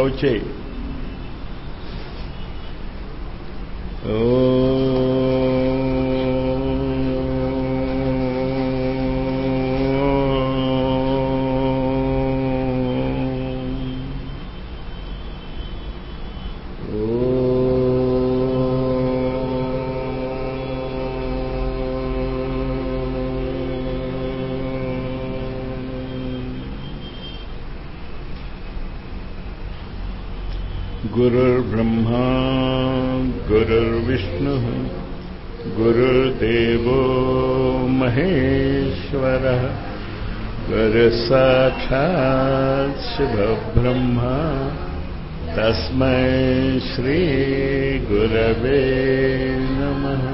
వచ్చాయి गुरुर्ब्रह्मा गुरुर्विष्णुः गुरुर्देवो महेश्वरः गुरुसाक्षात् शिवब्रह्मा तस्मै श्रीगुरवे नमः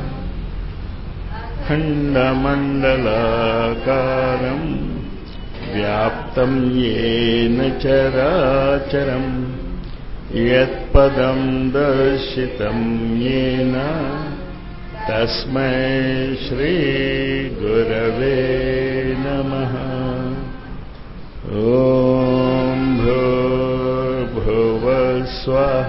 खण्डमण्डलाकारम् व्याप्तं येन चराचरम् यत्पदं दर्शितं येन तस्मै श्रीगुरवे नमः ॐ भूर्भुवस्वः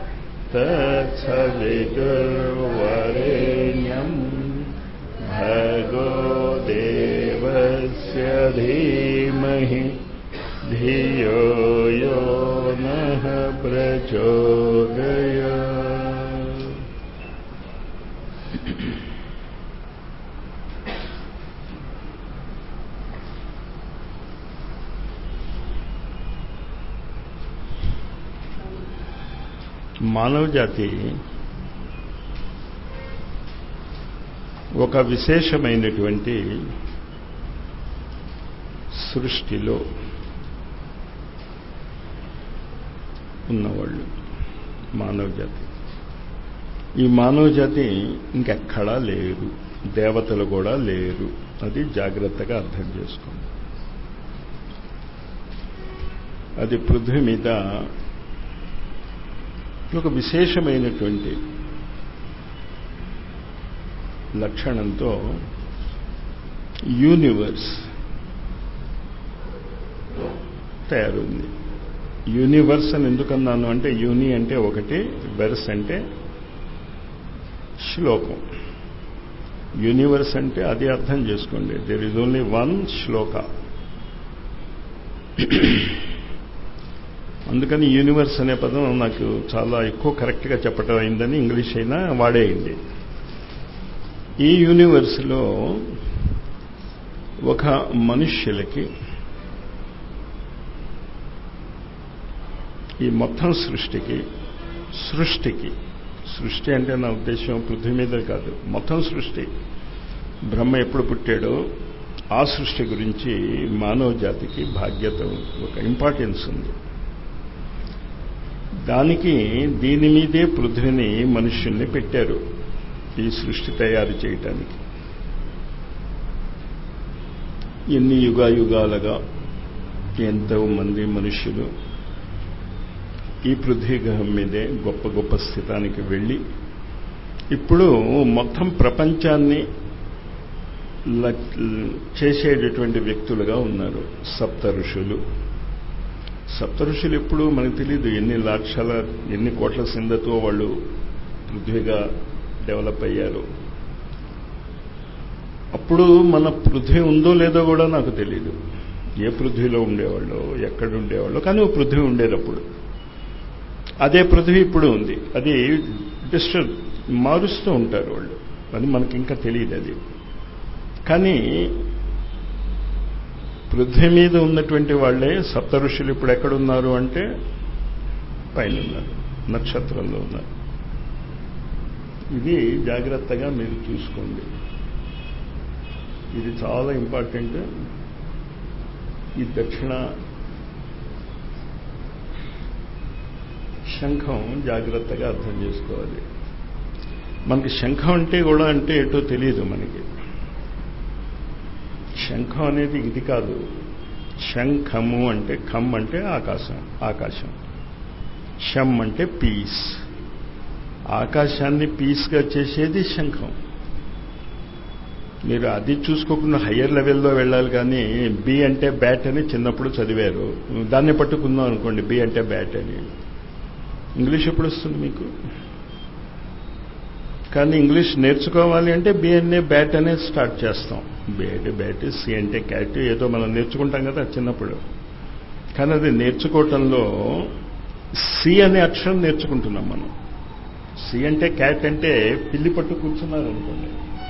तत्सवितुर्वरेण्यम् भगो देवस्य धीमहि धियो यो नः प्रचोदय మానవ జాతి ఒక విశేషమైనటువంటి సృష్టిలో ఉన్నవాళ్ళు మానవ జాతి ఈ మానవ జాతి ఇంకెక్కడా లేరు దేవతలు కూడా లేరు అది జాగ్రత్తగా అర్థం చేసుకోండి అది పృథ్వీ మీద ఒక విశేషమైనటువంటి లక్షణంతో యూనివర్స్ తయారుంది యూనివర్స్ అని ఎందుకన్నాను అంటే యూని అంటే ఒకటి వెర్స్ అంటే శ్లోకం యూనివర్స్ అంటే అది అర్థం చేసుకోండి there is only one shloka అందుకని యూనివర్స్ అనే పదం నాకు చాలా ఎక్కువ కరెక్ట్గా చెప్పటం అయిందని ఇంగ్లీష్ అయినా వాడేయండి ఈ యూనివర్స్లో ఒక మనుష్యులకి ఈ మొత్తం సృష్టికి సృష్టికి సృష్టి అంటే నా ఉద్దేశం పృథ్వీ మీద కాదు మొత్తం సృష్టి బ్రహ్మ ఎప్పుడు పుట్టాడో ఆ సృష్టి గురించి మానవ జాతికి బాధ్యత ఒక ఇంపార్టెన్స్ ఉంది దానికి దీని మీదే పృథ్వీని మనుష్యుల్ని పెట్టారు ఈ సృష్టి తయారు చేయటానికి ఎన్ని యుగాయుగాలుగా ఎంతో మంది మనుష్యులు ఈ పృథ్వీ గ్రహం మీదే గొప్ప గొప్ప స్థితానికి వెళ్ళి ఇప్పుడు మొత్తం ప్రపంచాన్ని చేసేటటువంటి వ్యక్తులుగా ఉన్నారు సప్త ఋషులు సప్త ఋషులు ఎప్పుడు మనకు తెలియదు ఎన్ని లక్షల ఎన్ని కోట్ల సిందతో వాళ్ళు పృథ్వీగా డెవలప్ అయ్యారు అప్పుడు మన పృథ్వీ ఉందో లేదో కూడా నాకు తెలియదు ఏ పృథ్వీలో ఉండేవాళ్ళు ఎక్కడ ఉండేవాళ్ళు కానీ ఓ పృథ్వీ ఉండేది అప్పుడు అదే పృథ్వీ ఇప్పుడు ఉంది అది డిస్టర్బ్ మారుస్తూ ఉంటారు వాళ్ళు అది మనకి ఇంకా తెలియదు అది కానీ పృథ్వీ మీద ఉన్నటువంటి వాళ్ళే సప్త ఋషులు ఇప్పుడు ఎక్కడున్నారు అంటే పైన ఉన్నారు నక్షత్రంలో ఉన్నారు ఇది జాగ్రత్తగా మీరు చూసుకోండి ఇది చాలా ఇంపార్టెంట్ ఈ దక్షిణ శంఖం జాగ్రత్తగా అర్థం చేసుకోవాలి మనకి శంఖం అంటే కూడా అంటే ఏంటో తెలియదు మనకి శంఖం అనేది ఇది కాదు శంఖము అంటే ఖమ్ అంటే ఆకాశం ఆకాశం షం అంటే పీస్ ఆకాశాన్ని పీస్గా చేసేది శంఖం మీరు అది చూసుకోకుండా హయ్యర్ లెవెల్లో వెళ్ళాలి కానీ బి అంటే బ్యాట్ అని చిన్నప్పుడు చదివారు దాన్ని పట్టుకుందాం అనుకోండి బి అంటే బ్యాట్ అని ఇంగ్లీష్ ఎప్పుడు వస్తుంది మీకు కానీ ఇంగ్లీష్ నేర్చుకోవాలి అంటే బి అనే బ్యాట్ అనేది స్టార్ట్ చేస్తాం బి అంటే బ్యాట్ సి అంటే క్యాట్ ఏదో మనం నేర్చుకుంటాం కదా చిన్నప్పుడు కానీ అది నేర్చుకోవటంలో సి అనే అక్షరం నేర్చుకుంటున్నాం మనం సి అంటే క్యాట్ అంటే పిల్లి పట్టు కూర్చున్నారు అనుకోండి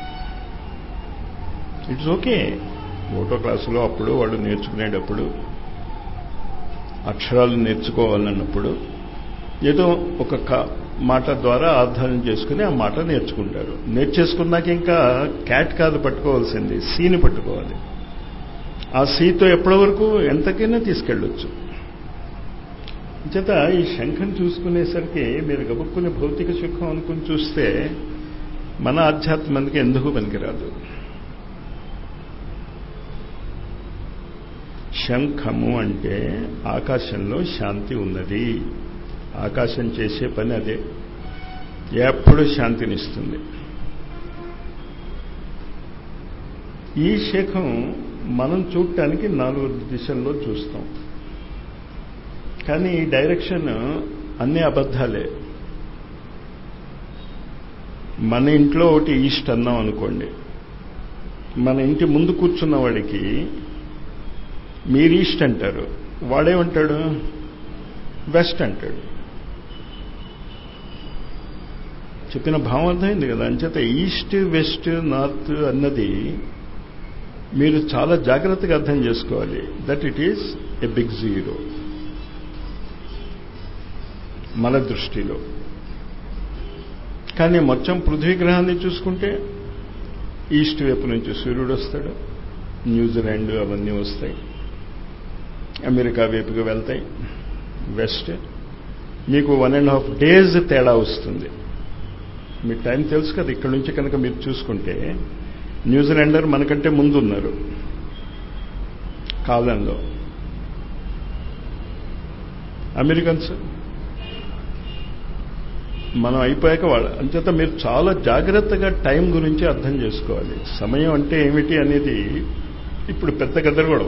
ఇట్స్ ఓకే ఓటో క్లాసులో అప్పుడు వాళ్ళు నేర్చుకునేటప్పుడు అక్షరాలు నేర్చుకోవాలన్నప్పుడు ఏదో ఒక మాట ద్వారా అర్థం చేసుకుని ఆ మాట నేర్చుకుంటారు నేర్చేసుకున్నాక ఇంకా క్యాట్ కాదు పట్టుకోవాల్సింది సీని పట్టుకోవాలి ఆ సీతో ఎప్పటి వరకు ఎంతకైనా తీసుకెళ్ళొచ్చు చేత ఈ శంఖం చూసుకునేసరికి మీరు గబుక్కుని భౌతిక సుఖం అనుకుని చూస్తే మన ఆధ్యాత్మిక ఎందుకు పనికిరాదు శంఖము అంటే ఆకాశంలో శాంతి ఉన్నది ఆకాశం చేసే పని అదే ఎప్పుడు శాంతినిస్తుంది ఈ శేఖం మనం చూడటానికి నాలుగు దిశల్లో చూస్తాం కానీ ఈ డైరెక్షన్ అన్ని అబద్ధాలే మన ఇంట్లో ఒకటి ఈస్ట్ అన్నాం అనుకోండి మన ఇంటి ముందు కూర్చున్న వాడికి మీరు ఈస్ట్ అంటారు వాడేమంటాడు వెస్ట్ అంటాడు చెప్పిన భావం అర్థమైంది కదా అంచేత ఈస్ట్ వెస్ట్ నార్త్ అన్నది మీరు చాలా జాగ్రత్తగా అర్థం చేసుకోవాలి that it is a big zero మన దృష్టిలో కానీ మొత్తం పృథ్వీ గ్రహాన్ని చూసుకుంటే ఈస్ట్ వైపు నుంచి సూర్యుడు వస్తాడు న్యూజిలాండ్ అవన్నీ వస్తాయి అమెరికా వైపుకి వెళ్తాయి వెస్ట్ మీకు వన్ అండ్ హాఫ్ డేస్ తేడా వస్తుంది మీకు టైం తెలుసు కదా ఇక్కడ నుంచి కనుక మీరు చూసుకుంటే న్యూజిలాండర్ మనకంటే ముందు ఉన్నారు కాలంలో అమెరికన్స్ మనం అయిపోయాక వాళ్ళ అంచేత మీరు చాలా జాగ్రత్తగా టైం గురించి అర్థం చేసుకోవాలి సమయం అంటే ఏమిటి అనేది ఇప్పుడు పెద్ద గదరగొడవ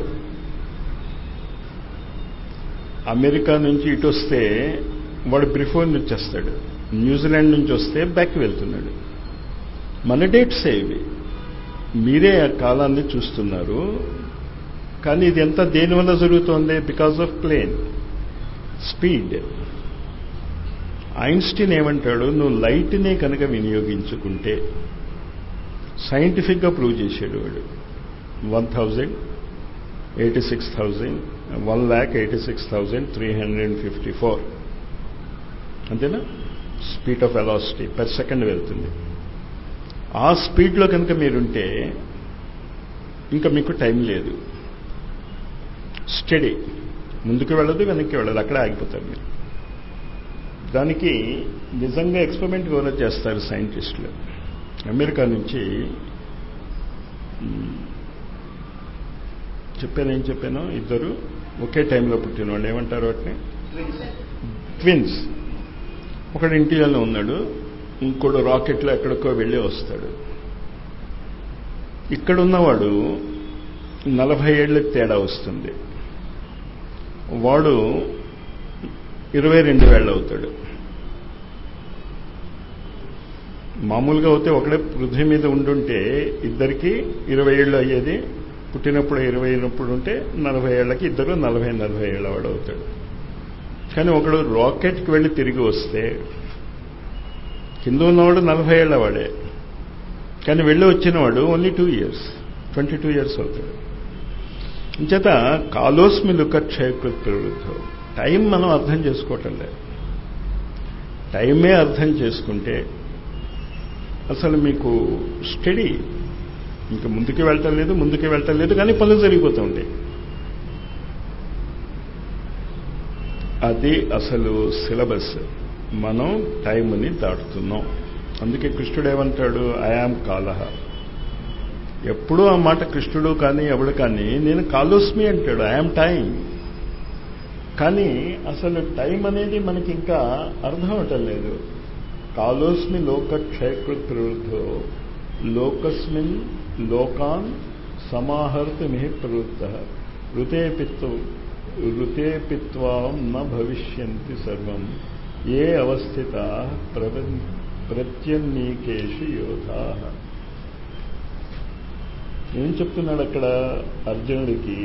అమెరికా నుంచి ఇటు వస్తే వాడు బ్రిఫోర్ నుంచి వస్తాడు న్యూజిలాండ్ నుంచి వస్తే బ్యాక్ వెళ్తున్నాడు మన డేట్స్ ఇవి మీరే ఆ కాలాన్ని చూస్తున్నారు కానీ ఇది ఎంత దేనివల్ల జరుగుతోంది because of plane speed Einstein ఏమంటాడు నువ్వు లైట్నే కనుక వినియోగించుకుంటే సైంటిఫిక్గా ప్రూవ్ చేశాడు వాడు one thousand eighty six thousand one lakh eighty six thousand three hundred fifty four అంతేనా speed of velocity per second వెళ్తుంది ఆ స్పీడ్లో కనుక మీరుంటే ఇంకా మీకు టైం లేదు స్టడీ ముందుకు వెళ్ళదు వెనక్కి వెళ్ళదు అక్కడ ఆగిపోతారు మీరు దానికి నిజంగా ఎక్స్పెరిమెంట్ కూడా చేస్తారు సైంటిస్టులు అమెరికా నుంచి చెప్పాను ఏం చెప్పాను ఇద్దరు ఒకే టైంలో పుట్టిన వాళ్ళు ఏమంటారు వాటిని ట్విన్స్ ఒకడు ఇంటిలో ఉన్నాడు ఇంకోడు రాకెట్లో ఎక్కడికో వెళ్ళి వస్తాడు ఇక్కడున్నవాడు నలభై ఏళ్ళకి తేడా వస్తుంది వాడు ఇరవై రెండు వేళ్ళు అవుతాడు మామూలుగా అయితే ఒకడే పృథ్వీ మీద ఉండుంటే ఇద్దరికి ఇరవై ఏళ్ళు అయ్యేది పుట్టినప్పుడు ఇరవై అయినప్పుడు ఉంటే నలభై ఏళ్ళకి ఇద్దరు నలభై నలభై ఏళ్ళ వాడు అవుతాడు కానీ ఒకడు రాకెట్కి వెళ్ళి తిరిగి వస్తే కింద ఉన్నవాడు నలభై ఏళ్ల వాడే కానీ వెళ్ళి వచ్చినవాడు only two years twenty two years అవుతాడు ఇంచేత కాలోస్మి లుక క్షయకృత్ ప్రవృద్ధం టైం మనం అర్థం చేసుకోవటం లేదు టైమే అర్థం చేసుకుంటే అసలు మీకు స్టడీ ఇంకా ముందుకు వెళ్ళటం లేదు ముందుకు వెళ్ళటం లేదు కానీ పనులు జరిగిపోతూ ఉంటాయి అది అసలు సిలబస్ మనం టైంని దాటుతున్నాం అందుకే కృష్ణుడు ఏమంటాడు ఐఆమ్ కాలహ ఎప్పుడూ ఆ మాట కృష్ణుడు కానీ ఎవడు కానీ నేను కాలోస్మి అంటాడు ఐఆమ్ టైం కానీ అసలు టైం అనేది మనకి ఇంకా అర్థం అవటం లేదు కాలోస్మి లోక క్షయకృత్ ప్రవృద్ధో లోకస్మిన్ లోకాన్ సమాహర్తుమి ప్రవృత్త ఋతే పిత్వ ఋతే పిత్వాం న భవిష్యంతి సర్వం ఏ అవస్థిత ప్రత్యన్నీకేషు యోధా ఏం చెప్తున్నాడు అక్కడ అర్జునుడికి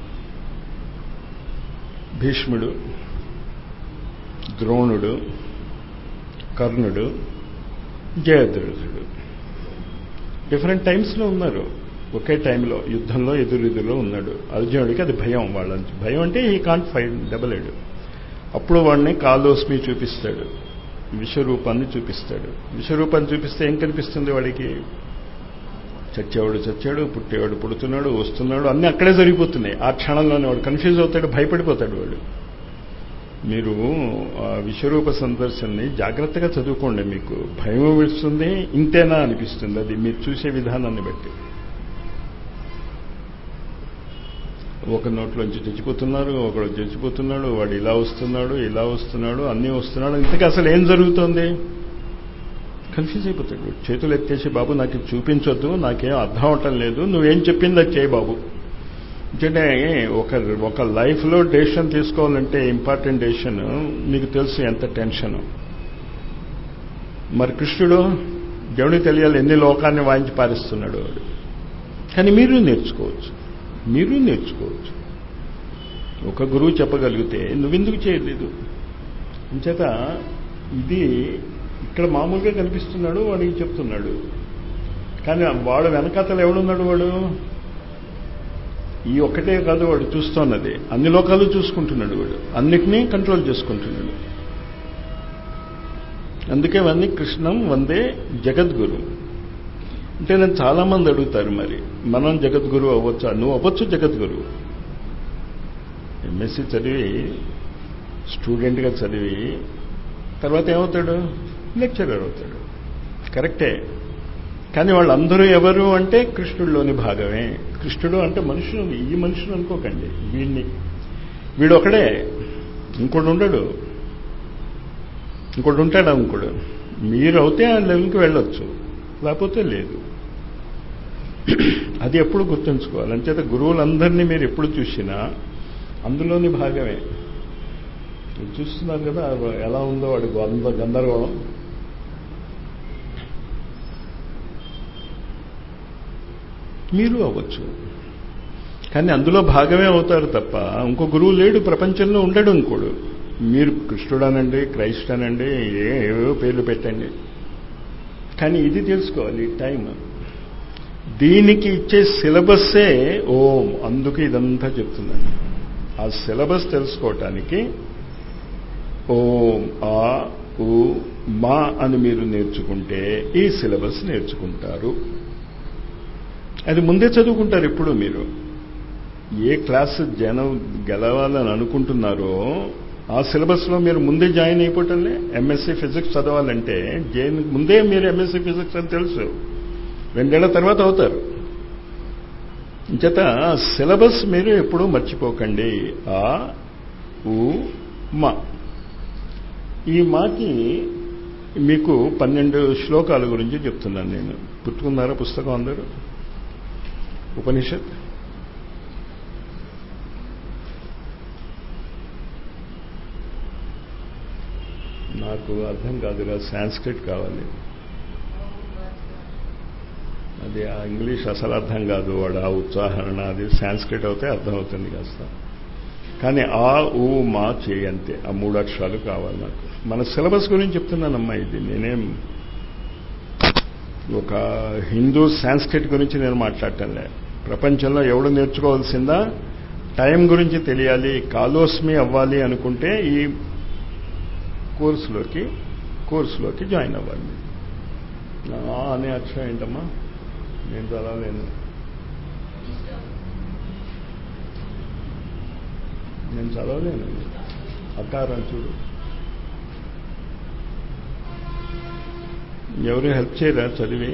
భీష్ముడు ద్రోణుడు కర్ణుడు జయద్రథుడు డిఫరెంట్ టైమ్స్లో ఉన్నారు ఒకే టైంలో యుద్ధంలో ఎదురెదురులో ఉన్నాడు అర్జునుడికి అది భయం వాళ్ళ భయం అంటే ఈ కాంట్ ఫైట్ డబల్ ఎడ్ అప్పుడు వాడిని కాలోస్మి చూపిస్తాడు విశ్వరూపాన్ని చూపిస్తాడు విశ్వరూపాన్ని చూపిస్తే ఏం కనిపిస్తుంది వాడికి చచ్చేవాడు చచ్చాడు పుట్టేవాడు పుడుతున్నాడు వస్తున్నాడు అన్నీ అక్కడే జరిగిపోతున్నాయి ఆ క్షణంలోనే వాడు కన్ఫ్యూజ్ అవుతాడు భయపడిపోతాడు వాడు మీరు ఆ విశ్వరూప సందర్శనని జాగ్రత్తగా చదువుకోండి మీకు భయం విడుస్తుంది ఇంతేనా అనిపిస్తుంది అది మీరు చూసే విధానాన్ని బట్టి ఒక నోట్లోంచి చచ్చిపోతున్నారు ఒకడు చచ్చిపోతున్నాడు వాడు ఇలా వస్తున్నాడు ఇలా వస్తున్నాడు అన్నీ వస్తున్నాడు ఇంతకీ అసలు ఏం జరుగుతోంది కన్ఫ్యూజ్ అయిపోతాడు చేతులు ఎత్తేసి బాబు నాకు చూపించొద్దు నాకేం అర్థం అవటం లేదు నువ్వేం చెప్పింది అది చేయి బాబు అంటే ఒక ఒక లైఫ్లో డెసిషన్ తీసుకోవాలంటే ఇంపార్టెంట్ డెసిషన్ మీకు తెలుసు ఎంత టెన్షన్ మరి కృష్ణుడు దేవుడికి తెలియాలి ఎన్ని లోకాన్ని వాయించి పారిస్తున్నాడు వాడు కానీ మీరు నేర్చుకోవచ్చు మీరు నేర్చుకోవచ్చు ఒక గురువు చెప్పగలిగితే నువ్వెందుకు చేయలేదు అంచేత ఇది ఇక్కడ మామూలుగా కనిపిస్తున్నాడు వాడికి చెప్తున్నాడు కానీ వాడు వెనకాతలు ఎవడున్నాడు వాడు ఈ ఒక్కటే కాదు వాడు చూస్తున్నది అన్ని లోకాలు చూసుకుంటున్నాడు వాడు అన్నిటినీ కంట్రోల్ చేసుకుంటున్నాడు అందుకే అవన్నీ కృష్ణం వందే జగద్గురు అంటే నేను చాలామంది అడుగుతారు మరి మనం జగద్గురు అవ్వచ్చా నువ్వు అవ్వచ్చు జగద్గురు ఎంఎస్సి చదివి స్టూడెంట్గా చదివి తర్వాత ఏమవుతాడు లెక్చరర్ అవుతాడు కరెక్టే కానీ వాళ్ళందరూ ఎవరు అంటే కృష్ణుడిలోని భాగమే కృష్ణుడు అంటే మనుషులు ఈ మనుషులు అనుకోకండి వీడిని వీడు ఒకడే ఇంకోటి ఉండడు ఇంకోటి ఉంటాడు ఇంకోడు మీరు అవుతే ఆ లెవెల్కి వెళ్ళొచ్చు లేకపోతే లేదు అది ఎప్పుడు గుర్తుంచుకోవాలి అంచేత గురువులందరినీ మీరు ఎప్పుడు చూసినా అందులోని భాగమే చూస్తున్నారు కదా ఎలా ఉందో వాడి గంద గందరగోళం మీరు అవ్వచ్చు కానీ అందులో భాగమే అవుతారు తప్ప ఇంకో గురువు లేడు ప్రపంచంలో ఉండడు ఇంకోడు మీరు కృష్ణుడు అనండి క్రైస్ట్ అనండి ఏవో పేర్లు పెట్టండి కానీ ఇది తెలుసుకోవాలి టైం దీనికి ఇచ్చే సిలబస్సే ఓం అందుకు ఇదంతా చెప్తున్నాను ఆ సిలబస్ తెలుసుకోవటానికి ఓం ఆ ఉ మా అని మీరు నేర్చుకుంటే ఈ సిలబస్ నేర్చుకుంటారు అది ముందే చదువుకుంటారు ఇప్పుడు మీరు ఏ క్లాస్ జనం గెలవాలని అనుకుంటున్నారో ఆ సిలబస్లో మీరు ముందే జాయిన్ అయిపోవటంలే ఎంఎస్సీ ఫిజిక్స్ చదవాలంటే జైన్ ముందే మీరు ఎంఎస్సీ ఫిజిక్స్ అని తెలుసు రెండేళ్ల తర్వాత అవుతారు చేత సిలబస్ మీరు ఎప్పుడూ మర్చిపోకండి ఆ ఉ మా ఈ మాకి మీకు పన్నెండు శ్లోకాల గురించి చెప్తున్నాను నేను పుట్టుకున్నారా పుస్తకం అందరూ ఉపనిషత్ నాకు అర్థం కాదురా సాంస్క్రిట్ కావాలి అది ఆ ఇంగ్లీష్ అసలు అర్థం కాదు వాడు ఆ ఉచ్చారణ అది సాంస్క్రిట్ అవుతే అర్థం అవుతుంది కాస్త కానీ ఆ ఊ మా చేయంతే ఆ మూడు అక్షరాలు కావాలి నాకు మన సిలబస్ గురించి చెప్తున్నానమ్మా ఇది నేనేం ఒక హిందూ సాంస్క్రిట్ గురించి నేను మాట్లాడటంలే ప్రపంచంలో ఎవడు నేర్చుకోవాల్సిందా టైం గురించి తెలియాలి కాలోస్మి అవ్వాలి అనుకుంటే ఈ కోర్సులోకి కోర్సులోకి జాయిన్ అవ్వాలి అనే అక్షరం ఏంటమ్మా నేను చదవలేను నేను చదవలేను అకారం చూడు ఎవరు హెల్ప్ చేయరా చదివి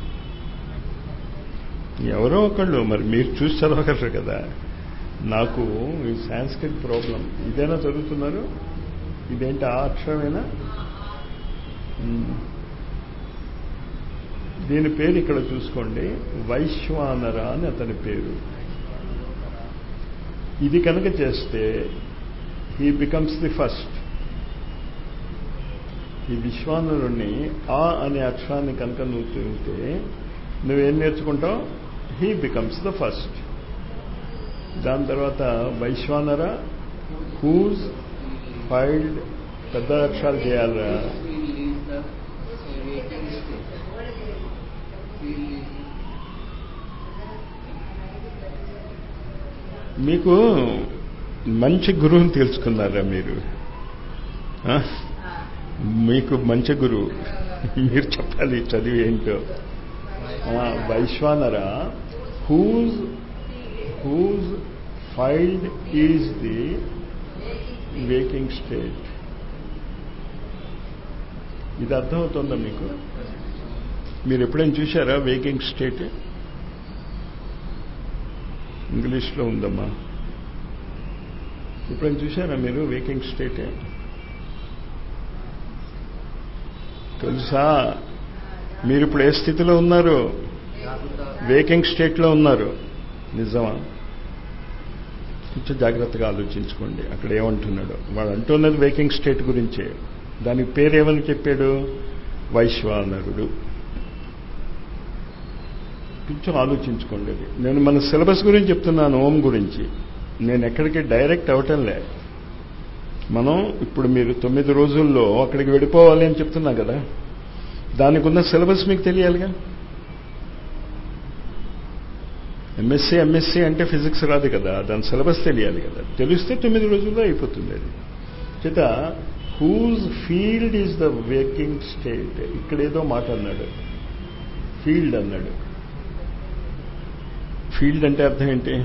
ఎవరో ఒకళ్ళు మరి మీరు చూసి చదవగలరు కదా నాకు ఈ సాంస్క్రిట్ ప్రాబ్లం ఇదేనా చదువుతున్నారు ఇదేంటి ఆ అక్షరమేనా దీని పేరు ఇక్కడ చూసుకోండి వైశ్వానర అని అతని పేరు ఇది కనుక చేస్తే హీ బికమ్స్ ది ఫస్ట్ ఈ విశ్వానరుణ్ణి ఆ అనే అక్షరాన్ని కనుక నువ్వు తింటే నువ్వేం నేర్చుకుంటావు హీ బికమ్స్ ద ఫస్ట్ దాని తర్వాత వైశ్వానర హూజ్ ఫైల్డ్ పెద్ద అక్షరాలు చేయాలరా మీకు మంచి గురువుని తెలుసుకున్నారా మీరు ఆ? మీకు మంచి గురువు మీరు చెప్పాలి చదివి ఏంటో ఆ, Vaishvanara whose whose field is the waking state ఇది అర్థమవుతుందా మీకు మీరు ఎప్పుడైనా చూశారా వేకింగ్ స్టేట్ ఇంగ్లీష్లో ఉందమ్మా ఎప్పుడైనా చూశారా మీరు వేకింగ్ స్టేట్ తెలుసా మీరు ఇప్పుడు ఏ స్థితిలో ఉన్నారు వేకింగ్ స్టేట్లో ఉన్నారు నిజమా కొంచెం జాగ్రత్తగా ఆలోచించుకోండి అక్కడ ఏమంటున్నాడు వాడు అంటున్నది వేకింగ్ స్టేట్ గురించే దానికి పేరేమని చెప్పాడు వైశ్వానరుడు కొంచెం ఆలోచించుకోండి అది నేను మన సిలబస్ గురించి చెప్తున్నాను ఓం గురించి నేను ఎక్కడికి డైరెక్ట్ అవటంలే మనం ఇప్పుడు మీరు తొమ్మిది రోజుల్లో అక్కడికి వెళ్ళిపోవాలి అని చెప్తున్నా కదా దానికి ఉన్న సిలబస్ మీకు తెలియాలిగా ఎంఎస్సీ ఎంఎస్సీ అంటే ఫిజిక్స్ రాదు కదా దాని సిలబస్ తెలియాలి కదా తెలిస్తే తొమ్మిది రోజుల్లో అయిపోతుంది అది చేత whose field is the waking state ఇక్కడేదో మాట అన్నాడు ఫీల్డ్ అన్నాడు ఫీల్డ్ అంటే అర్థం ఏంటి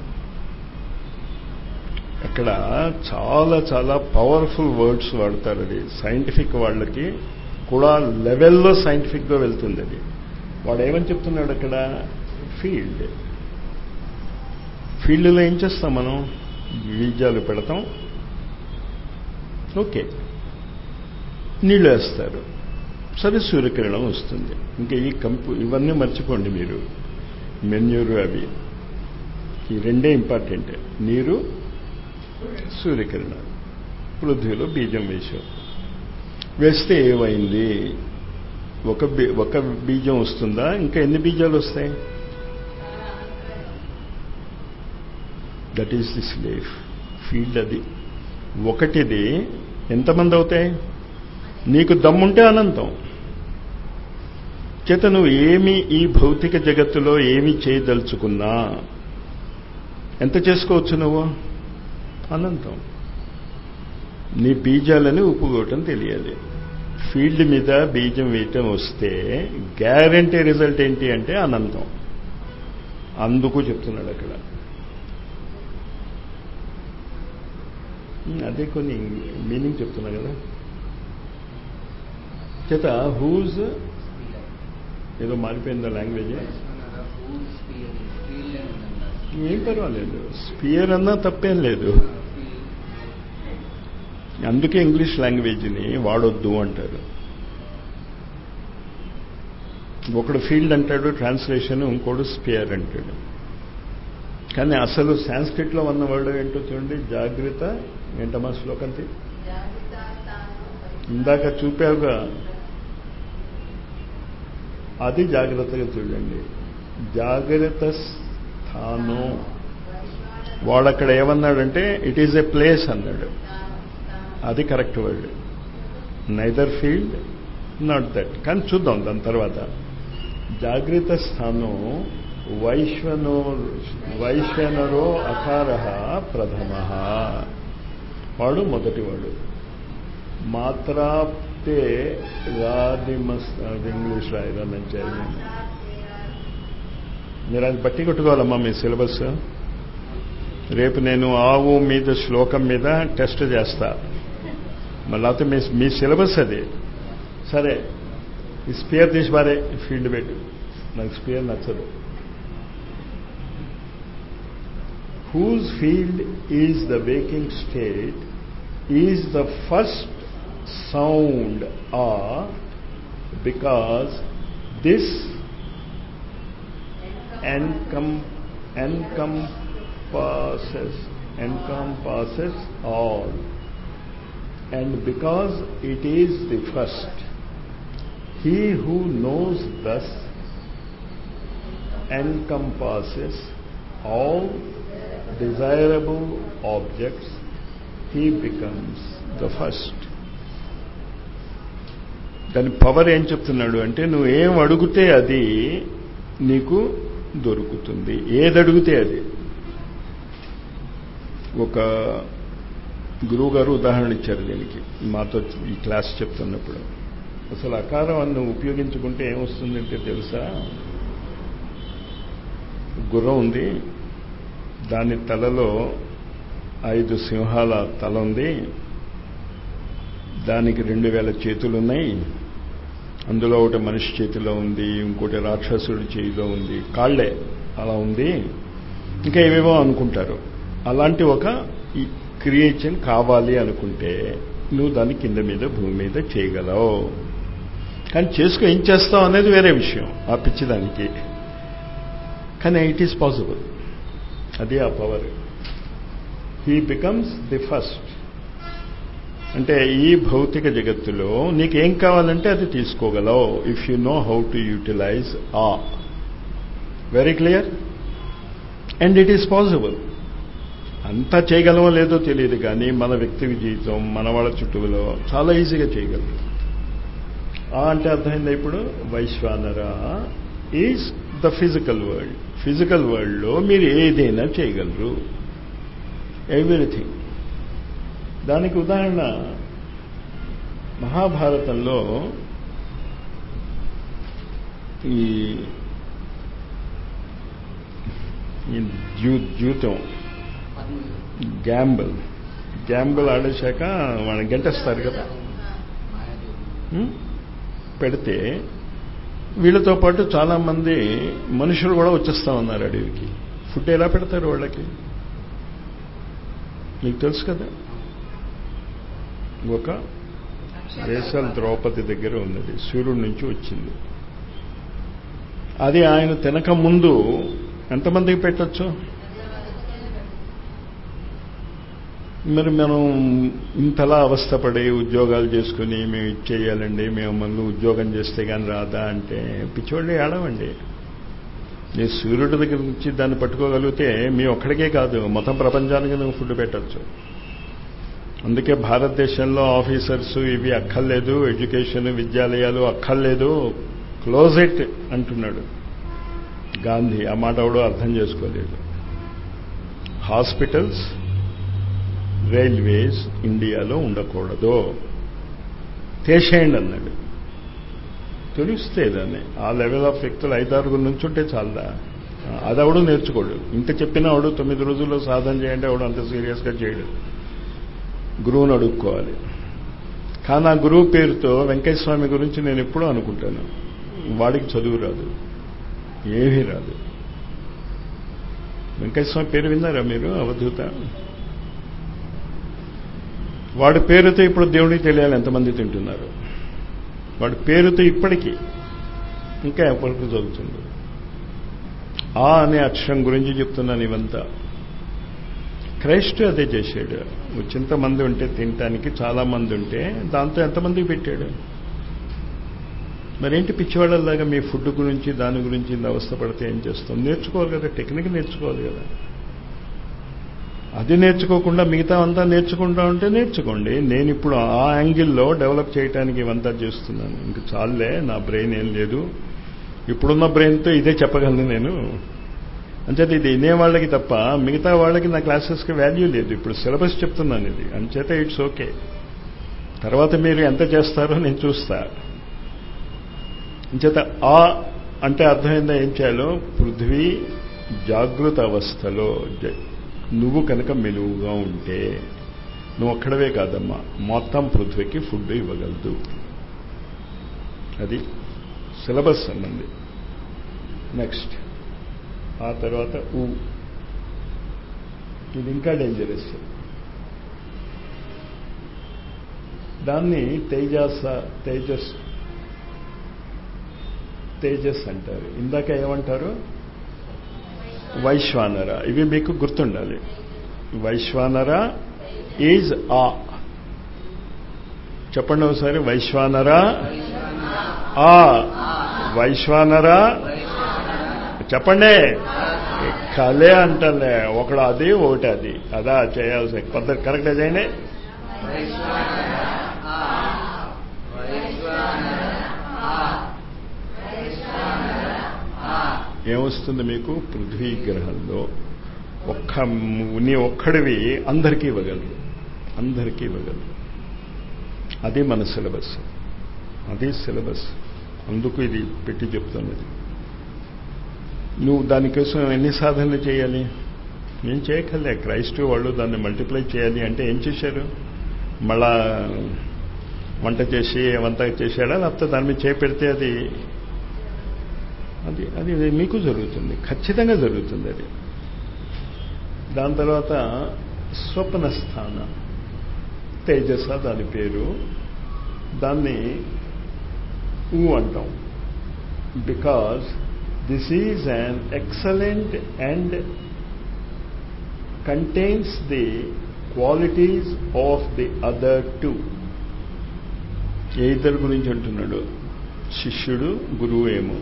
అక్కడ చాలా చాలా పవర్ఫుల్ వర్డ్స్ వాడతారు అది సైంటిఫిక్ వాళ్ళకి కూడా లెవెల్లో సైంటిఫిక్గా వెళ్తుంది అది వాడు ఏమని చెప్తున్నాడు అక్కడ ఫీల్డ్ ఫీల్డ్లో ఏం చేస్తాం మనం బీజాలు పెడతాం ఓకే నీళ్ళు వేస్తారు సరే సూర్యకిరణం వస్తుంది ఇంకా ఈ కంపు ఇవన్నీ మర్చిపోండి మీరు మెన్యూరు అవి ఈ రెండే ఇంపార్టెంట్ నీరు సూర్యకిరణాలు పృథ్వీలో బీజం వేశాం వేస్తే ఏమైంది ఒక బీ ఒక బీజం వస్తుందా ఇంకా ఎన్ని బీజాలు వస్తాయి that is the self field అది ఒకటిది ఎంతమంది అవుతాయి నీకు దమ్ముంటే అనంతం చేత నువ్వు ఏమి ఈ భౌతిక జగత్తులో ఏమి చేయదలుచుకున్నా ఎంత చేసుకోవచ్చు నువ్వు అనంతం నీ బీజాలని ఉప్పుకోవటం తెలియాలి ఫీల్డ్ మీద బీజం వేయటం వస్తే గ్యారంటీ రిజల్ట్ ఏంటి అంటే అనంతం అందుకు చెప్తున్నాడు అక్కడ అదే కొన్ని మీనింగ్ చెప్తున్నా కదా చేత హూజ్ ఏదో మారిపోయిందా లాంగ్వేజ్ ఏం పర్వాలేదు స్పియర్ అన్నా తప్పేం లేదు అందుకే ఇంగ్లీష్ లాంగ్వేజ్ని వాడొద్దు అంటారు ఒకడు ఫీల్డ్ అంటాడు ట్రాన్స్లేషన్ ఇంకోడు స్పియర్ అంటాడు కానీ అసలు సాంస్క్రిట్లో ఉన్న వర్డ్ ఏంటో చూడండి జాగ్రత్త ఏంటమ్మా శ్లోకంతి ఇందాక చూపావుగా అది జాగ్రత్తగా చూడండి జాగ్రత్త స్థానం వాడక్కడ ఏమన్నాడంటే ఇట్ ఈజ్ ఎ ప్లేస్ అన్నాడు అది correct word neither field not that కానీ చూద్దాం దాని తర్వాత జాగ్రత్త స్థానం వైశ్వనో వైశ్వనరో అకార ప్రథమ వాడు మొదటివాడు మాత్రాప్తే రాదిమస్ అది ఇంగ్లీష్ రాయదాన్ని చేయాలి మీరు అది బట్టి కొట్టుకోవాలమ్మా మీ సిలబస్ రేపు నేను ఆవు మీద శ్లోకం మీద టెస్ట్ చేస్తా మళ్ళీ అయితే మీ మీ సిలబస్ అది సరే ఈ స్పియర్ తీసి బారే ఫీల్డ్ పెట్టు నాకు స్పియర్ నచ్చదు whose field is the waking state is the first sound or because this encom encompasses encompasses all and because it is the first he who knows thus encompasses all desirable objects he becomes the first దాని power ఏం చెప్తున్నాడు అంటే నువ్వు ఏం అడుగుతే అది నీకు దొరుకుతుంది ఏది అడిగితే అది ఒక గురువు గారు ఉదాహరణ ఇచ్చారు దీనికి మాతో ఈ క్లాస్ చెప్తున్నప్పుడు అసలు అకారం అన్ను ఉపయోగించుకుంటే ఏమొస్తుందంటే తెలుసా గుర్రం ఉంది దాని తలలో ఐదు సింహాల తల ఉంది దానికి రెండు వేల చేతులు ఉన్నాయి అందులో ఒకటి మనిషి చేతిలో ఉంది ఇంకోటి రాక్షసుడి చేతిలో ఉంది కాళ్లే అలా ఉంది ఇంకా ఏవేవో అనుకుంటారు అలాంటి ఒక క్రియేషన్ కావాలి అనుకుంటే నువ్వు దాన్ని కింద మీద భూమి మీద చేయగలవు కానీ చేసుకో ఏం చేస్తావు అనేది వేరే విషయం ఆ పిచ్చిదానికి కానీ ఇట్ ఈస్ పాసిబుల్ అది ఆ power he becomes the first అంటే ఈ భౌతిక జగత్తులో నీకేం కావాలంటే అది తీసుకోగలవు if you know how to utilize ఆ very clear and it is possible అంతా చేయగలమో లేదో తెలియదు కానీ మన వ్యక్తిగత జీవితం మన వాళ్ళ చుట్టూలో చాలా ఈజీగా చేయగలం ఆ అంటే అర్థమైంది ఇప్పుడు Vaishvanara is the physical world physical వరల్డ్లో మీరు ఏదైనా చేయగలరు ఎవ్రీథింగ్ దానికి ఉదాహరణ మహాభారతంలో ఈ ద్యూతం గ్యాంబుల్ గ్యాంబుల్ ఆడేశాక వాళ్ళని గంటేస్తారు కదా పెడితే వీళ్ళతో పాటు చాలామంది మనుషులు కూడా వచ్చేస్తా ఉన్నారు అడవికి ఫుడ్ ఎలా పెడతారు వాళ్ళకి మీకు తెలుసు కదా ఒక వేసల్ ద్రౌపది దగ్గర ఉన్నది సూర్యుడి నుంచి వచ్చింది అది ఆయన తినక ముందు ఎంతమందికి పెట్టచ్చు మరి మనం ఇంతలా అవస్థపడి ఉద్యోగాలు చేసుకుని మేము ఇచ్చేయాలండి మేము మళ్ళీ ఉద్యోగం చేస్తే కానీ రాదా అంటే పిచ్చోళ్ళు ఏడవండి నేను సూర్యుడి దగ్గర నుంచి దాన్ని పట్టుకోగలిగితే మీ ఒక్కడికే కాదు మొత్తం ప్రపంచానికి నువ్వు ఫుడ్ పెట్టచ్చు అందుకే భారతదేశంలో ఆఫీసర్స్ ఇవి అక్కర్లేదు ఎడ్యుకేషన్ విద్యాలయాలు అక్కర్లేదు క్లోజ్ ఇట్ అంటున్నాడు గాంధీ ఆ మాట ఎవడో అర్థం చేసుకోలేదు హాస్పిటల్స్ రైల్వేస్ ఇండియాలో ఉండకూడదు తీసేయండి అన్నాడు తెలుస్తే దాన్ని ఆ లెవెల్ ఆఫ్ వ్యక్తులు ఐదారుగురు నుంచి ఉంటే చాలదా అది అవడు నేర్చుకోడు ఇంత చెప్పినా అవడు తొమ్మిది రోజుల్లో సాధన చేయండి అవడు అంత సీరియస్గా చేయడు గురువుని అడుక్కోవాలి కానీ ఆ గురువు పేరుతో వెంకయ్య స్వామి గురించి నేను ఎప్పుడూ అనుకుంటాను వాడికి చదువు రాదు ఏమీ రాదు వెంకయ్య స్వామి పేరు విన్నారా మీరు అవధూత వాడి పేరుతో ఇప్పుడు దేవుడికి తెలియాలి ఎంతమంది తింటున్నారు వాడి పేరుతో ఇప్పటికీ ఇంకా ఎప్పటికీ చదువుతుంది ఆ అనే అక్షరం గురించి చెప్తున్నాను ఇవంతా క్రైస్ట్ అదే చేశాడు చింతమంది ఉంటే తినటానికి చాలా మంది ఉంటే దాంతో ఎంతమందికి పెట్టాడు మరేంటి పిచ్చివాళ్ళలాగా మీ ఫుడ్ గురించి దాని గురించి ఇంత అవస్థపడితే ఏం చేస్తాం నేర్చుకోవాలి కదా టెక్నిక్ నేర్చుకోవాలి కదా అది నేర్చుకోకుండా మిగతా అంతా నేర్చుకుంటా ఉంటే నేర్చుకోండి నేను ఇప్పుడు ఆ యాంగిల్లో డెవలప్ చేయడానికి ఇవంతా చేస్తున్నాను ఇంక చాలే నా బ్రెయిన్ ఏం లేదు ఇప్పుడున్న బ్రెయిన్తో ఇదే చెప్పగలను నేను అంచేత ఇది వినే వాళ్ళకి తప్ప మిగతా వాళ్ళకి నా క్లాసెస్కి వాల్యూ లేదు ఇప్పుడు సిలబస్ చెప్తున్నాను ఇది అంచేత ఇట్స్ ఓకే తర్వాత మీరు ఎంత చేస్తారో నేను చూస్తా అంచేత ఆ అంటే అర్థమైందా ఏం చేయాలో పృథ్వీ జాగృత అవస్థలో నువ్వు కనుక మెలుగుగా ఉంటే నువ్వు ఒక్కడవే కాదమ్మా మొత్తం పృథ్వీకి ఫుడ్ ఇవ్వగలదు అది సిలబస్ అన్నది నెక్స్ట్ ఆ తర్వాత ఊ ఇది ఇంకా డేంజరస్ దాన్ని తేజాస తేజస్ తేజస్ అంటారు ఇందాక ఏమంటారు వైశ్వానర ఇవి మీకు గుర్తుండాలి వైశ్వానర ఈజ్ ఆ చెప్పండి ఒకసారి వైశ్వానర ఆ వైశ్వానర చెప్పండి కలే అంటలే ఒకడు అది ఒకటి అది అదా చేయాల్సి పద్ధతి కరెక్ట్ చేయండి ఏమొస్తుంది మీకు పృథ్వీ గ్రహంలో ఒక్క నీ ఒక్కడివి అందరికీ ఇవ్వగలరు అందరికీ ఇవ్వగలరు అది మన సిలబస్ అది సిలబస్ అందుకు ఇది పెట్టి చెప్తున్నది నువ్వు దానికోసం ఎన్ని సాధనలు చేయాలి ఏం చేయకలే క్రైస్ట్ వాళ్ళు దాన్ని మల్టిప్లై చేయాలి అంటే ఏం చేశారు మళ్ళా వంట చేసి వంట చేశాడా లేకపోతే దాని మీద చేపెడితే అది అది అది మీకు జరుగుతుంది ఖచ్చితంగా జరుగుతుంది అది దాని తర్వాత స్వప్న స్థాన తేజస దాని పేరు దాన్ని ఊ అంటాం because this is an excellent and contains the qualities of the other two ఏ ఇద్దరు గురించి అంటున్నాడు శిష్యుడు గురువు ఏమో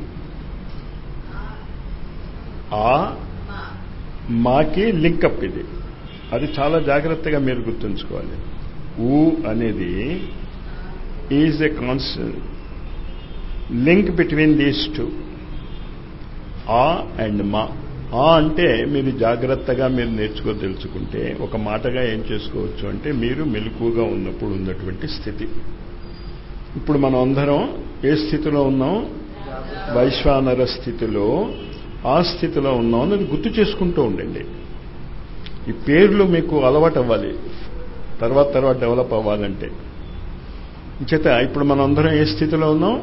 ఆ మాకి లింకప్ ఇది అది చాలా జాగ్రత్తగా మీరు గుర్తుంచుకోవాలి ఊ అనేది is a constant link between these two ఆ అండ్ మా ఆ అంటే మీరు జాగ్రత్తగా మీరు నేర్చుకోదలుచుకుంటే ఒక మాటగా ఏం చేసుకోవచ్చు అంటే మీరు మెలకుగా ఉన్నప్పుడు ఉన్నటువంటి స్థితి ఇప్పుడు మనం అందరం ఏ స్థితిలో ఉన్నాం వైశ్వానర స్థితిలో ఆ స్థితిలో ఉన్నాం అని గుర్తు చేసుకుంటూ ఉండండి ఈ పేర్లు మీకు అలవాటు అవ్వాలి తర్వాత తర్వాత డెవలప్ అవ్వాలంటే చేత ఇప్పుడు మనం అందరం ఏ స్థితిలో ఉన్నాం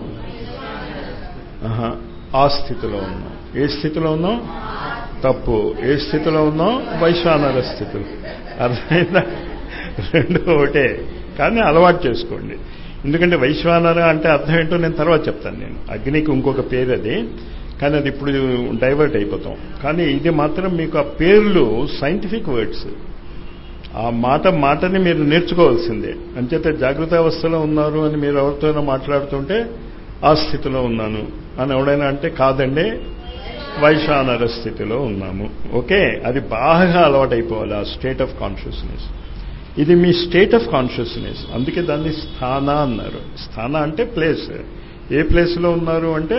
ఆ స్థితిలో ఉన్నాం ఏ స్థితిలో ఉన్నాం తప్పు ఏ స్థితిలో ఉన్నాం వైశ్వానర స్థితిలో అర్థమైందా రెండు ఒకటే కానీ అలవాటు చేసుకోండి ఎందుకంటే వైశ్వానర అంటే అర్థం ఏంటో నేను తర్వాత చెప్తాను నేను అగ్నికి ఇంకొక పేరు అది కానీ అది ఇప్పుడు డైవర్ట్ అయిపోతాం కానీ ఇది మాత్రం మీకు ఆ పేర్లు సైంటిఫిక్ వర్డ్స్ ఆ మాట మాటని మీరు నేర్చుకోవాల్సిందే అంచేత జాగ్రత్త అవస్థలో ఉన్నారు అని మీరు ఎవరితోనో మాట్లాడుతుంటే ఆ స్థితిలో ఉన్నాను అని ఎవడైనా అంటే కాదండి వైశ్వానర స్థితిలో ఉన్నాము ఓకే అది బాగా అలవాటైపోవాలి ఆ స్టేట్ ఆఫ్ కాన్షియస్నెస్ ఇది మీ స్టేట్ ఆఫ్ కాన్షియస్నెస్ అందుకే దాన్ని స్థాన అన్నారు స్థాన అంటే ప్లేస్ ఏ ప్లేస్లో ఉన్నారు అంటే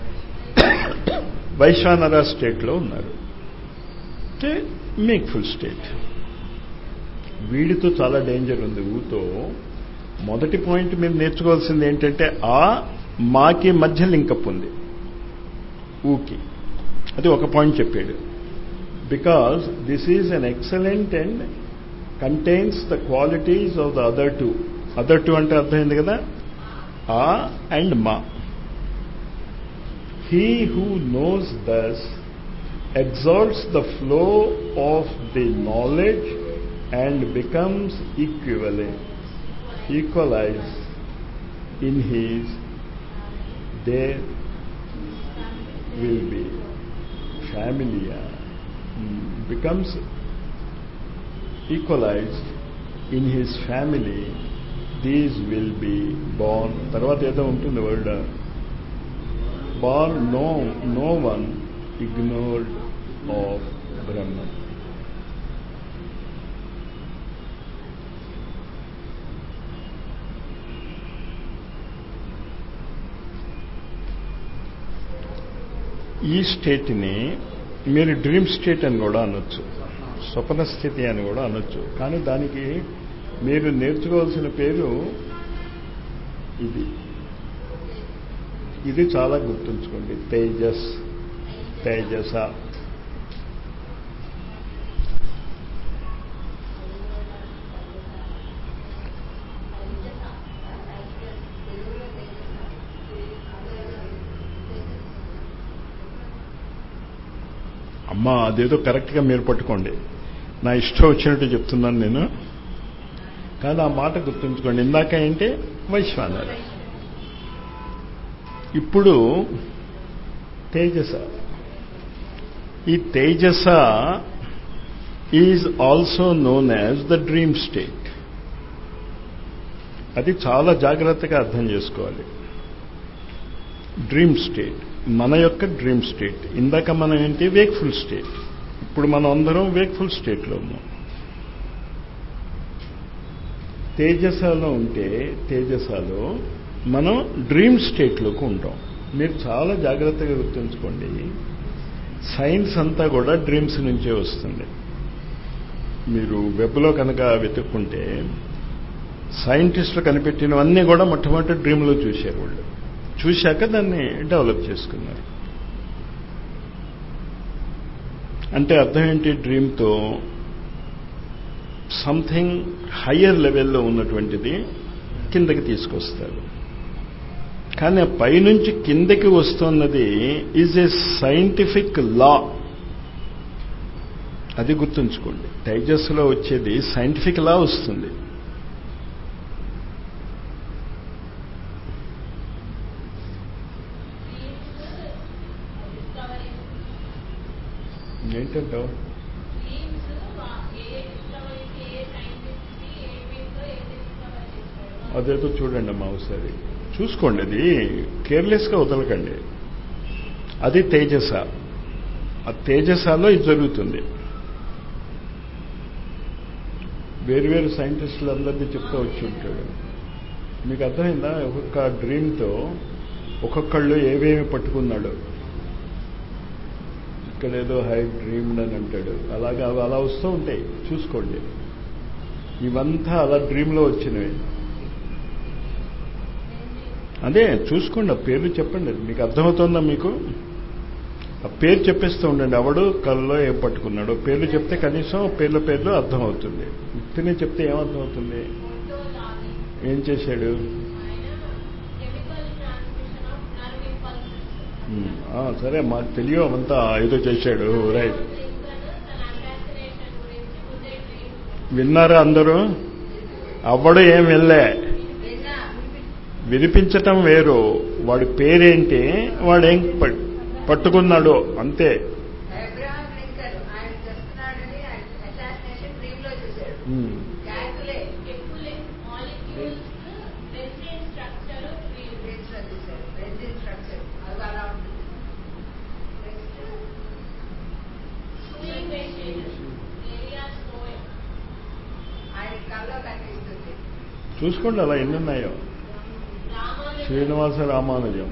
వైశ్వానర స్టేట్లో ఉన్నారు అంటే మేక్ఫుల్ స్టేట్ వీడితో చాలా డేంజర్ ఉంది ఊతో మొదటి పాయింట్ మీరు నేర్చుకోవాల్సింది ఏంటంటే ఆ మాకి మధ్య లింకప్ ఉంది ఊకి అది ఒక పాయింట్ చెప్పాడు because this is an excellent and contains the qualities of the other two other two అంటే అర్థమైంది కదా ఆ అండ్ మా he who knows thus exalts the flow of the knowledge and becomes equivalent, equalized in his, there will be familiar, becomes equalized in his family, these will be born. తర్వాత ఏదో ఉంటుంది word born no no one ignored of Brahman. ఈ స్టేట్ని మీరు dream state అని కూడా అనొచ్చు స్వప్న స్థితి అని కూడా అనొచ్చు కానీ దానికి మీరు నేర్చుకోవాల్సిన పేరు ఇది ఇది చాలా గుర్తుంచుకోండి తేజస్ తేజస అమ్మా అదేదో కరెక్ట్గా మీరు పట్టుకోండి నా ఇష్టం వచ్చినట్టు చెప్తున్నాను నేను కానీ ఆ మాట గుర్తుంచుకోండి ఇందాక ఏంటి వైశ్వానరు ఇప్పుడు తేజస ఈ Taijasa is also known as the dream state అది చాలా జాగ్రత్తగా అర్థం చేసుకోవాలి డ్రీమ్ స్టేట్ మన యొక్క డ్రీమ్ స్టేట్ ఇందాక మనం ఏంటి వేక్ఫుల్ స్టేట్ ఇప్పుడు మనం అందరం వేక్ఫుల్ స్టేట్లో ఉన్నాం తేజసలో ఉంటే తేజసలో మనం డ్రీమ్ స్టేట్లోకి ఉంటాం మీరు చాలా జాగ్రత్తగా గుర్తుంచుకోండి సైన్స్ అంతా కూడా డ్రీమ్స్ నుంచే వస్తుంది మీరు వెబ్లో కనుక వెతుక్కుంటే సైంటిస్టులు కనిపెట్టినవన్నీ కూడా మొట్టమొదటి డ్రీమ్లో చూశారు వాళ్ళు చూశాక దాన్ని డెవలప్ చేసుకున్నారు అంటే అర్థం ఏంటి డ్రీమ్తో సంథింగ్ హయ్యర్ లెవెల్లో ఉన్నటువంటిది కిందకి తీసుకొస్తారు కానీ ఆ పైనుంచి కిందకి వస్తున్నది ఈజ్ ఏ సైంటిఫిక్ లా అది గుర్తుంచుకోండి తేజస్సులో వచ్చేది సైంటిఫిక్ లా వస్తుంది ఏంటంటావు అదేదో చూడండి అమ్మా ఒకసారి చూసుకోండి అది కేర్లెస్గా వదలకండి అది తేజస ఆ తేజసలో ఇది జరుగుతుంది వేరువేరు సైంటిస్టులు అందరినీ చెప్తూ వచ్చి ఉంటాడు మీకు అర్థమైందా ఒక్కొక్క డ్రీమ్తో ఒక్కొక్కళ్ళు ఏవేమి పట్టుకున్నాడు ఇక్కడ ఏదో హై డ్రీమ్డ్ అని అంటాడు అలాగా అలా వస్తూ ఉంటాయి చూసుకోండి ఇవంతా అలా డ్రీమ్లో వచ్చినవి అదే చూసుకోండి ఆ పేర్లు చెప్పండి మీకు అర్థమవుతుందా మీకు ఆ పేరు చెప్పేస్తూ ఉండండి అవడు కళ్ళలో ఏం పట్టుకున్నాడు పేర్లు చెప్తే కనీసం పేర్ల పేర్లు అర్థమవుతుంది ఇతనే చెప్తే ఏమర్థమవుతుంది ఏం చేశాడు సరే మాకు తెలియ అంతా ఏదో చేశాడు రైట్ విన్నారా అందరూ అవ్వడు ఏం వెళ్ళే వినిపించటం వేరు వాడి పేరేంటి వాడేం పట్టుకున్నాడు అంతే చూసుకోండి అలా ఎన్ని ఉన్నాయో శ్రీనివాస రామానుజం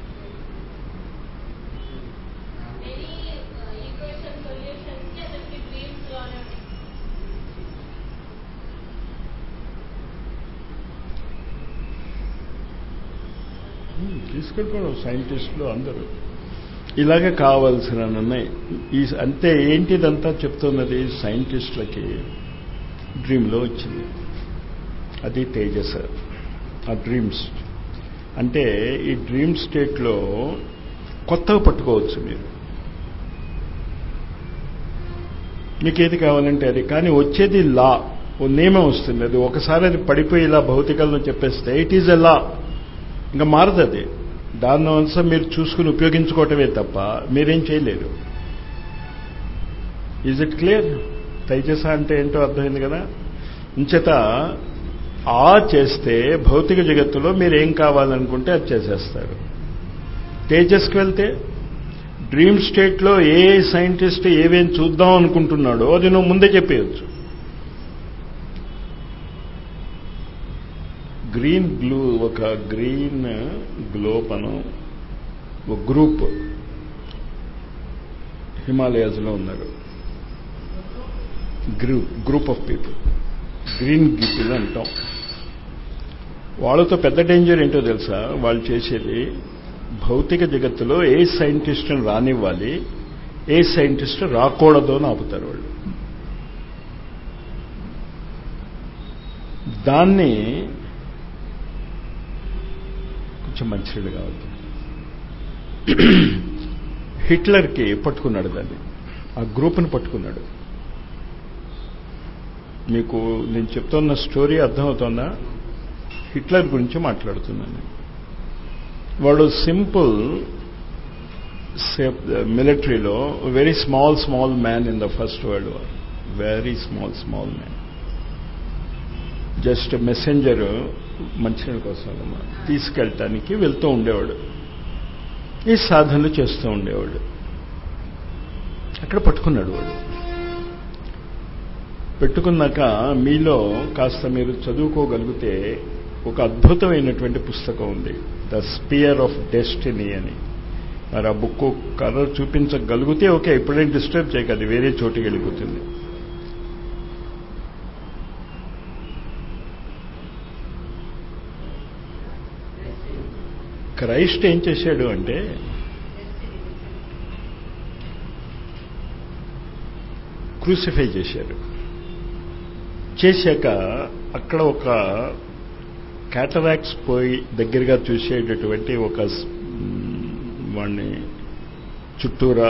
తీసుకెళ్ళిపోవడం సైంటిస్టులు అందరూ ఇలాగే కావాల్సిన ఉన్నాయి ఈ అంతే ఏంటిదంతా చెప్తున్నది సైంటిస్టులకి డ్రీమ్లో వచ్చింది అది తేజస్ ఆ డ్రీమ్స్ అంటే ఈ డ్రీమ్ స్టేట్లో కొత్తగా పట్టుకోవచ్చు మీరు మీకు ఏది కావాలంటే అది కానీ వచ్చేది లా ఓ నియమం వస్తుంది అది ఒకసారి అది పడిపోయి ఇలా భౌతికలను చెప్పేస్తే ఇట్ ఈజ్ ఎ లా ఇంకా మారదు అది దాని అంశం మీరు చూసుకుని ఉపయోగించుకోవటమే తప్ప మీరేం చేయలేరు ఈజ్ ఇట్ క్లియర్ తైజస అంటే ఏంటో అర్థమైంది కదా ఇంచేత ఆ చేస్తే భౌతిక జగత్తులో మీరు ఏం కావాలనుకుంటే అది చేసేస్తారు తేజస్కి వెళ్తే డ్రీమ్ స్టేట్లో ఏ సైంటిస్ట్ ఏవేం చూద్దాం అనుకుంటున్నాడో అది నువ్వు ముందే చెప్పేయచ్చు గ్రీన్ గ్లూ ఒక గ్రీన్ గ్లోబ్ అను ఒక గ్రూప్ హిమాలయాస్లో ఉన్నారు group group of people green people అంటాం వాళ్ళతో పెద్ద డేంజర్ ఏంటో తెలుసా వాళ్ళు చేసేది భౌతిక జగత్తులో ఏ సైంటిస్ట్ని రానివ్వాలి ఏ సైంటిస్ట్ రాకూడదు అని ఆపుతారు వాళ్ళు దాన్ని కొంచెం మంచినీళ్ళు కావాలి హిట్లర్కి పట్టుకున్నాడు దాన్ని ఆ గ్రూప్ని పట్టుకున్నాడు మీకు నేను చెప్తున్న స్టోరీ అర్థమవుతుందా హిట్లర్ గురించి మాట్లాడుతున్నాను వాడు సింపుల్ మిలిటరీలో very small small man in the first world war very small small man just messenger మంచినీళ్ళ కోసం తీసుకెళ్ళటానికి వెళ్తూ ఉండేవాడు ఈ సాధనలు చేస్తూ ఉండేవాడు అక్కడ పట్టుకున్నాడు వాడు పెట్టుకున్నాక మీలో కాస్త మీరు చదువుకోగలిగితే ఒక అద్భుతమైనటువంటి పుస్తకం ఉంది ద స్పియర్ ఆఫ్ డెస్టినీ అని మరి ఆ బుక్ కలర్ చూపించగలిగితే ఓకే ఇప్పుడేం డిస్టర్బ్ చేయకది వేరే చోటుకి వెళ్ళిపోతుంది క్రైస్ట్ ఏం చేశాడు అంటే క్రూసిఫై చేశారు చేశాక అక్కడ ఒక క్యాటరాక్స్ పోయి దగ్గరగా చూసేటటువంటి ఒక వాడిని చుట్టూరా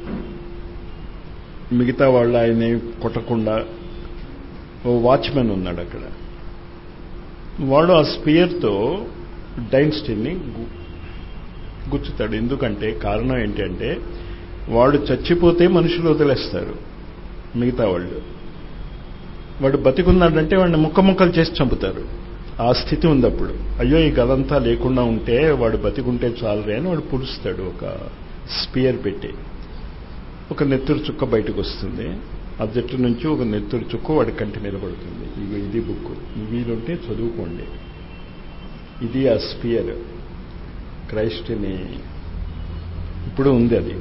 మిగతా వాళ్ళు ఆయన్ని కొట్టకుండా ఓ వాచ్మెన్ ఉన్నాడు అక్కడ వాడు ఆ స్పియర్తో డైన్స్టీన్ని గుచ్చుతాడు ఎందుకంటే కారణం ఏంటంటే వాడు చచ్చిపోతే మనుషులు వదిలేస్తారు మిగతా వాళ్ళు వాడు బతికున్నాడంటే వాడిని ముక్క ముక్కలు చేసి చంపుతారు ఆ స్థితి ఉంది అప్పుడు అయ్యో ఈ గదంతా లేకుండా ఉంటే వాడు బతికుంటే చాలరే అని వాడు పుడుస్తాడు ఒక స్పియర్ పెట్టి ఒక నెత్తురు చుక్క బయటకు వస్తుంది ఆ జట్టు నుంచి ఒక నెత్తురు చుక్క వాడి కంటి మీద పడుతుంది ఇగో ఇది బుక్ వీలుంటే చదువుకోండి ఇది ఆ స్పియర్ క్రైస్ట్ని ఇప్పుడు ఉంది అది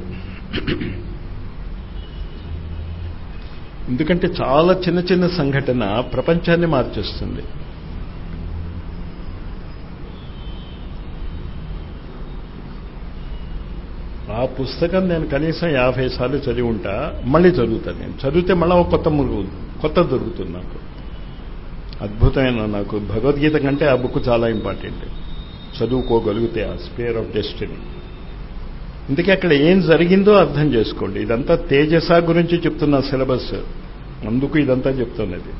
ఎందుకంటే చాలా చిన్న చిన్న సంఘటన ప్రపంచాన్ని మార్చేస్తుంది ఆ పుస్తకం నేను కనీసం యాభై సార్లు చదివి ఉంటా మళ్ళీ చదువుతాను నేను చదివితే మళ్ళీ ఒక కొత్త మురుగు కొత్త దొరుకుతుంది నాకు అద్భుతమైన నాకు భగవద్గీత కంటే ఆ బుక్ చాలా ఇంపార్టెంట్ చదువుకోగలిగితే ఆ స్పేర్ ఆఫ్ డెస్టినీ ఇందుకే అక్కడ ఏం జరిగిందో అర్థం చేసుకోండి ఇదంతా తేజస గురించి చెప్తున్న సిలబస్ అందుకు ఇదంతా చెప్తున్నది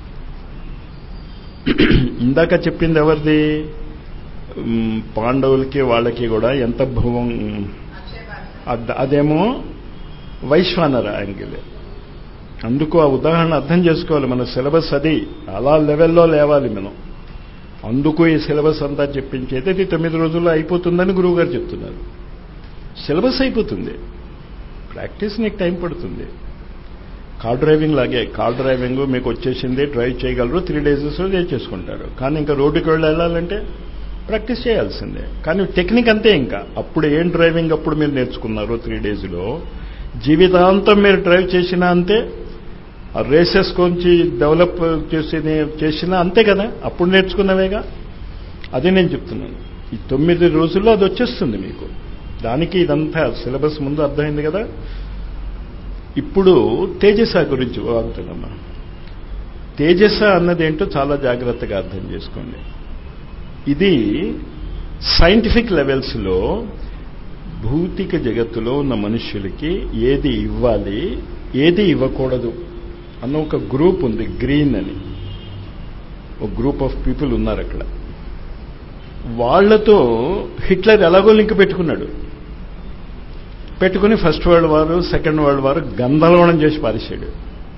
ఇందాక చెప్పింది ఎవరిది పాండవులకి వాళ్ళకి కూడా ఎంత భువం అదేమో వైశ్వానర యాంగిల్ అందుకు ఆ ఉదాహరణ అర్థం చేసుకోవాలి మన సిలబస్ అది అలా లెవెల్లో లేవాలి మనం అందుకు ఈ సిలబస్ అంతా చెప్పించేది ఇది తొమ్మిది రోజుల్లో అయిపోతుందని గురువుగారు చెప్తున్నారు సిలబస్ అయిపోతుంది ప్రాక్టీస్ నీకు టైం పడుతుంది కార్ డ్రైవింగ్ లాగే కార్ డ్రైవింగ్ మీకు వచ్చేసింది డ్రైవ్ చేయగలరు త్రీ డేసెస్లో చేసుకుంటారు కానీ ఇంకా రోడ్డుకి వెళ్ళి వెళ్ళాలంటే ప్రాక్టీస్ చేయాల్సిందే కానీ టెక్నిక్ అంతే ఇంకా అప్పుడు ఏం డ్రైవింగ్ అప్పుడు మీరు నేర్చుకున్నారు త్రీ డేస్లో జీవితాంతం మీరు డ్రైవ్ చేసినా అంతే ఆ రేసెస్ కొంచి డెవలప్ చేసి చేసినా అంతే కదా అప్పుడు నేర్చుకున్నవేగా అది నేను చెప్తున్నాను ఈ తొమ్మిది రోజుల్లో అది వచ్చేస్తుంది మీకు దానికి ఇదంతా సిలబస్ ముందు అర్థమైంది కదా ఇప్పుడు తేజస గురించి వాగుతున్నామా తేజస అన్నది ఏంటో చాలా జాగ్రత్తగా అర్థం చేసుకోండి ఇది సైంటిఫిక్ లెవెల్స్లో భౌతిక జగత్తులో ఉన్న మనుష్యులకి ఏది ఇవ్వాలి ఏది ఇవ్వకూడదు అన్న ఒక గ్రూప్ ఉంది గ్రీన్ అని ఒక గ్రూప్ ఆఫ్ పీపుల్ ఉన్నారు అక్కడ వాళ్లతో హిట్లర్ ఎలాగో లింక్ పెట్టుకున్నాడు పెట్టుకుని first world war second world war గందరగోళం చేసి పారేశాడు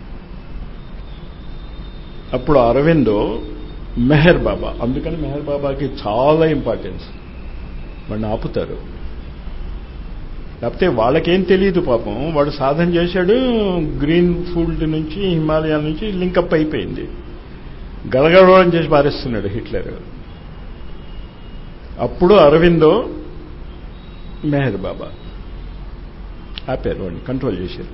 అప్పుడు అరవిందో మెహర్ బాబా అందుకని మెహర్ బాబాకి చాలా ఇంపార్టెన్స్ వాడిని ఆపుతారు లేకపోతే వాళ్ళకేం తెలియదు పాపం వాడు సాధన చేశాడు గ్రీన్ ఫీల్డ్ నుంచి హిమాలయాల నుంచి లింకప్ అయిపోయింది గలగడవడం చేసి పారేస్తున్నాడు హిట్లర్ అప్పుడు అరవిందో మెహర్ బాబా ఆపారు వాడిని కంట్రోల్ చేశారు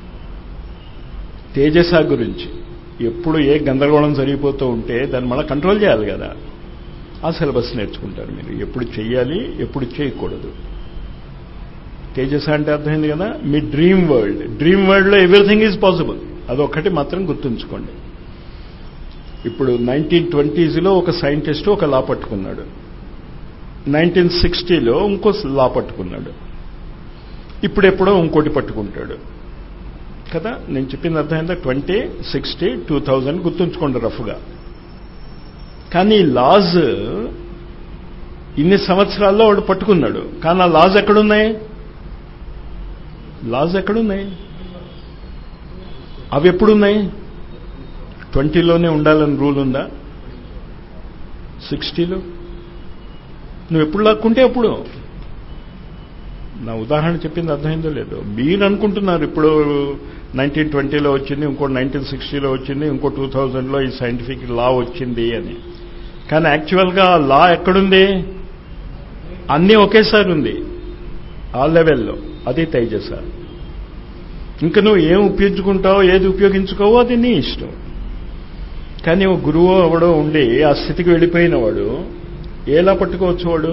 తేజస గురించి ఎప్పుడు ఏ గందరగోళం జరిగిపోతూ ఉంటే దాన్ని మళ్ళీ కంట్రోల్ చేయాలి కదా ఆ సిలబస్ నేర్చుకుంటారు మీరు ఎప్పుడు చెయ్యాలి ఎప్పుడు చేయకూడదు తేజస అంటే అర్థమైంది కదా మీ డ్రీమ్ వరల్డ్ డ్రీమ్ వరల్డ్లో ఎవ్రీథింగ్ ఈజ్ పాసిబుల్ అదొక్కటి మాత్రం గుర్తుంచుకోండి ఇప్పుడు నైన్టీన్ ట్వంటీస్లో ఒక సైంటిస్ట్ ఒక లా పట్టుకున్నాడు నైన్టీన్ సిక్స్టీలో ఇంకో లా పట్టుకున్నాడు ఇప్పుడెప్పుడో ఇంకోటి పట్టుకుంటాడు కదా నేను చెప్పింది అర్థమైందా ట్వంటీ సిక్స్టీ టూ థౌజండ్ గుర్తుంచుకోండి రఫ్గా కానీ లాజ్ ఇన్ని సంవత్సరాల్లో వాడు పట్టుకున్నాడు కానీ ఆ లాజ్ ఎక్కడున్నాయి లాస్ ఎక్కడున్నాయి అవి ఎప్పుడున్నాయి ట్వంటీలోనే ఉండాలని రూల్ ఉందా సిక్స్టీలో నువ్వు ఎప్పుడు లాక్కుంటే అప్పుడు నా ఉదాహరణ చెప్పింది అర్థమైందో లేదో మీరు అనుకుంటున్నారు ఇప్పుడు నైన్టీన్ ట్వంటీలో వచ్చింది ఇంకో నైన్టీన్ సిక్స్టీలో వచ్చింది ఇంకో టూ థౌజండ్లో ఈ సైంటిఫిక్ లా వచ్చింది అని కానీ యాక్చువల్గా ఆ లా ఎక్కడుంది అన్నీ ఒకేసారి ఉంది ఆ లెవెల్లో అది తేజస ఇంకా నువ్వు ఏం ఉపయోగించుకుంటావో ఏది ఉపయోగించుకోవో అది నీ ఇష్టం కానీ ఓ గురువు ఎవడో ఉండి ఆ స్థితికి వెళ్ళిపోయిన వాడు ఎలా పట్టుకోవచ్చు వాడు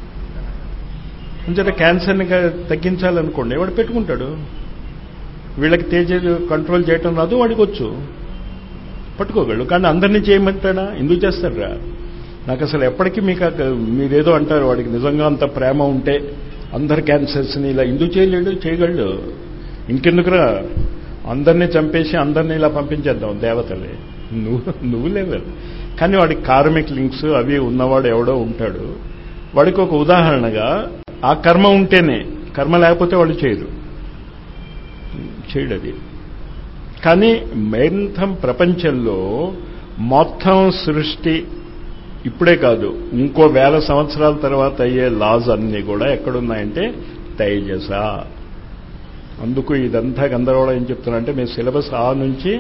అంచేత క్యాన్సర్ని తగ్గించాలనుకోండి వాడు పెట్టుకుంటాడు వీళ్ళకి తేజ కంట్రోల్ చేయటం రాదు వాడికి వచ్చు పట్టుకోగలడు కానీ అందరినీ చేయమంటాడా ఎందుకు చేస్తాడరా నాకు అసలు ఎప్పటికీ మీకు మీరేదో అంటారు వాడికి నిజంగా అంత ప్రేమ ఉంటే అందరు క్యాన్సర్స్ని ఇలా ఎందుకు చేయలేడు చేయగలడు ఇంకెందుకురా అందరినీ చంపేసి అందరినీ ఇలా పంపించేద్దాం దేవతలే నువ్వు నువ్వు లేవు కానీ వాడికి కార్మిక్ లింక్స్ అవి ఉన్నవాడు ఎవడో ఉంటాడు వాడికి ఒక ఉదాహరణగా ఆ కర్మ ఉంటేనే కర్మ లేకపోతే వాళ్ళు చేయరు చేయడు అది కానీ మొత్తం ప్రపంచంలో మొత్తం సృష్టి ఇప్పుడే కాదు ఇంకో వేల సంవత్సరాల తర్వాత అయ్యే లాస్ అన్నీ కూడా ఎక్కడున్నాయంటే తైజస అందుకు ఇదంతా గందరగోళం ఏం చెప్తున్నా మీ సిలబస్ ఆ నుంచి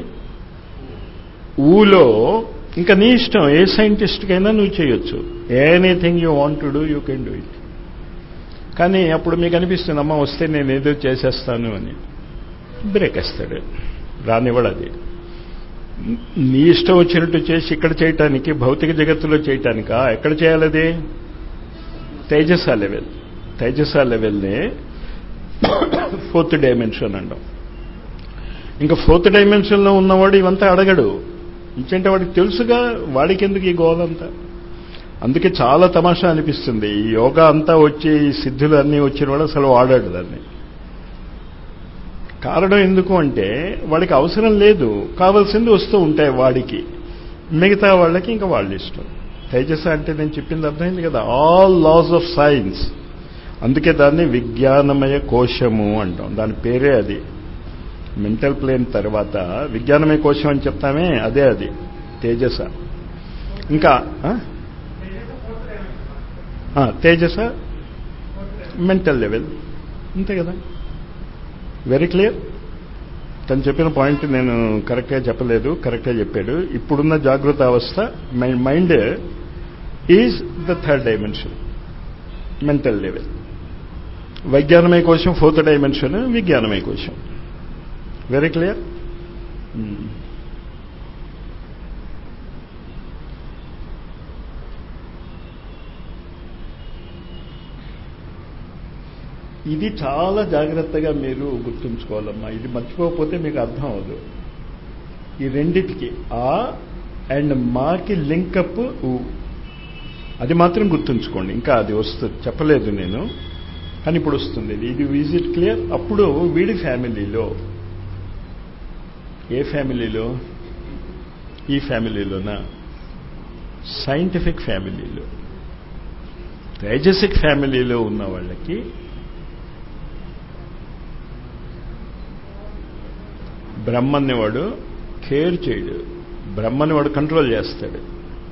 ఊలో ఇంకా నీ ఇష్టం ఏ సైంటిస్ట్కైనా నువ్వు చేయొచ్చు anything you want to do you can do it కానీ అప్పుడు మీకు అనిపిస్తుంది అమ్మ వస్తే నేను ఏదో చేసేస్తాను అని బ్రేక్ వేస్తాడు రానివ్వడు అది నీ ఇష్టం వచ్చినట్టు చేసి ఇక్కడ చేయటానికి భౌతిక జగత్తులో చేయటానిక ఎక్కడ చేయాలది తేజస లెవెల్ తేజస లెవెల్ని ఫోర్త్ డైమెన్షన్ అంటాం ఇంకా ఫోర్త్ డైమెన్షన్లో ఉన్నవాడు ఇవంతా అడగడు ఇంకంటే వాడికి తెలుసుగా వాడికి ఎందుకు ఈ గోలంతా అందుకే చాలా తమాషా అనిపిస్తుంది ఈ యోగా అంతా వచ్చి ఈ సిద్ధులు అన్నీ వచ్చిన వాడు అసలు వాడాడు దాన్ని కారణం ఎందుకు అంటే వాడికి అవసరం లేదు కావాల్సింది వస్తూ ఉంటాయి వాడికి మిగతా వాళ్ళకి ఇంకా వాళ్ళ ఇష్టం తేజస అంటే నేను చెప్పింది అర్థమైంది కదా ఆల్ లాస్ ఆఫ్ సైన్స్ అందుకే దాన్ని విజ్ఞానమయ కోశము అంటాం దాని పేరే అది మెంటల్ ప్లేన్ తర్వాత విజ్ఞానమయ కోశం అని చెప్తామే అదే అది తేజస ఇంకా తేజస మెంటల్ లెవెల్ అంతే కదా వెరీ క్లియర్ తను చెప్పిన పాయింట్ నేను కరెక్ట్గా చెప్పలేదు కరెక్ట్గా చెప్పాడు ఇప్పుడున్న జాగృత అవస్థ mind is the third dimension mental level వైజ్ఞానమయ కోశం ఫోర్త్ డైమెన్షన్ విజ్ఞానమయ కోశం వెరీ క్లియర్ ఇది చాలా జాగ్రత్తగా మీరు గుర్తుంచుకోవాలమ్మా ఇది మర్చిపోకపోతే మీకు అర్థం అవదు ఈ రెండిటికి ఆ అండ్ మాకి లింకప్ ఊ అది మాత్రం గుర్తుంచుకోండి ఇంకా అది వస్తుంది చెప్పలేదు నేను కానీ ఇప్పుడు వస్తుంది ఇది విజిట్ క్లియర్ అప్పుడు వీడి ఫ్యామిలీలో ఏ ఫ్యామిలీలో ఈ ఫ్యామిలీలోనా సైంటిఫిక్ ఫ్యామిలీలో తేజసిక్ ఫ్యామిలీలో ఉన్న వాళ్ళకి బ్రహ్మని వాడు కేర్ చేయడు బ్రహ్మని వాడు కంట్రోల్ చేస్తాడు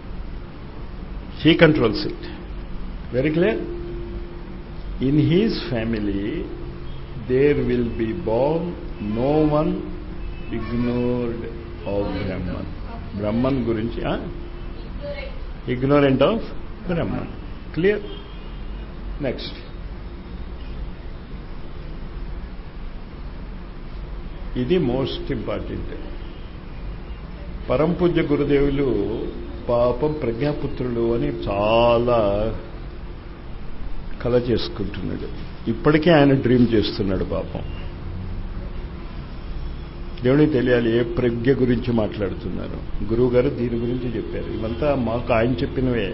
he controls it very clear in his family there will be born no one ignored of Brahman Brahman గురించి ignorant of Brahman clear next ఇది మోస్ట్ ఇంపార్టెంట్ పరంపూజ్య గురుదేవులు పాపం ప్రజ్ఞాపుత్రుడు అని చాలా కల చేసుకుంటున్నాడు ఇప్పటికే ఆయన డ్రీమ్ చేస్తున్నాడు పాపం దేవునికి తెలియాలి ఏ ప్రజ్ఞ గురించి మాట్లాడుతున్నారు గురువు గారు దీని గురించి చెప్పారు ఇవంతా మాకు ఆయన చెప్పినవే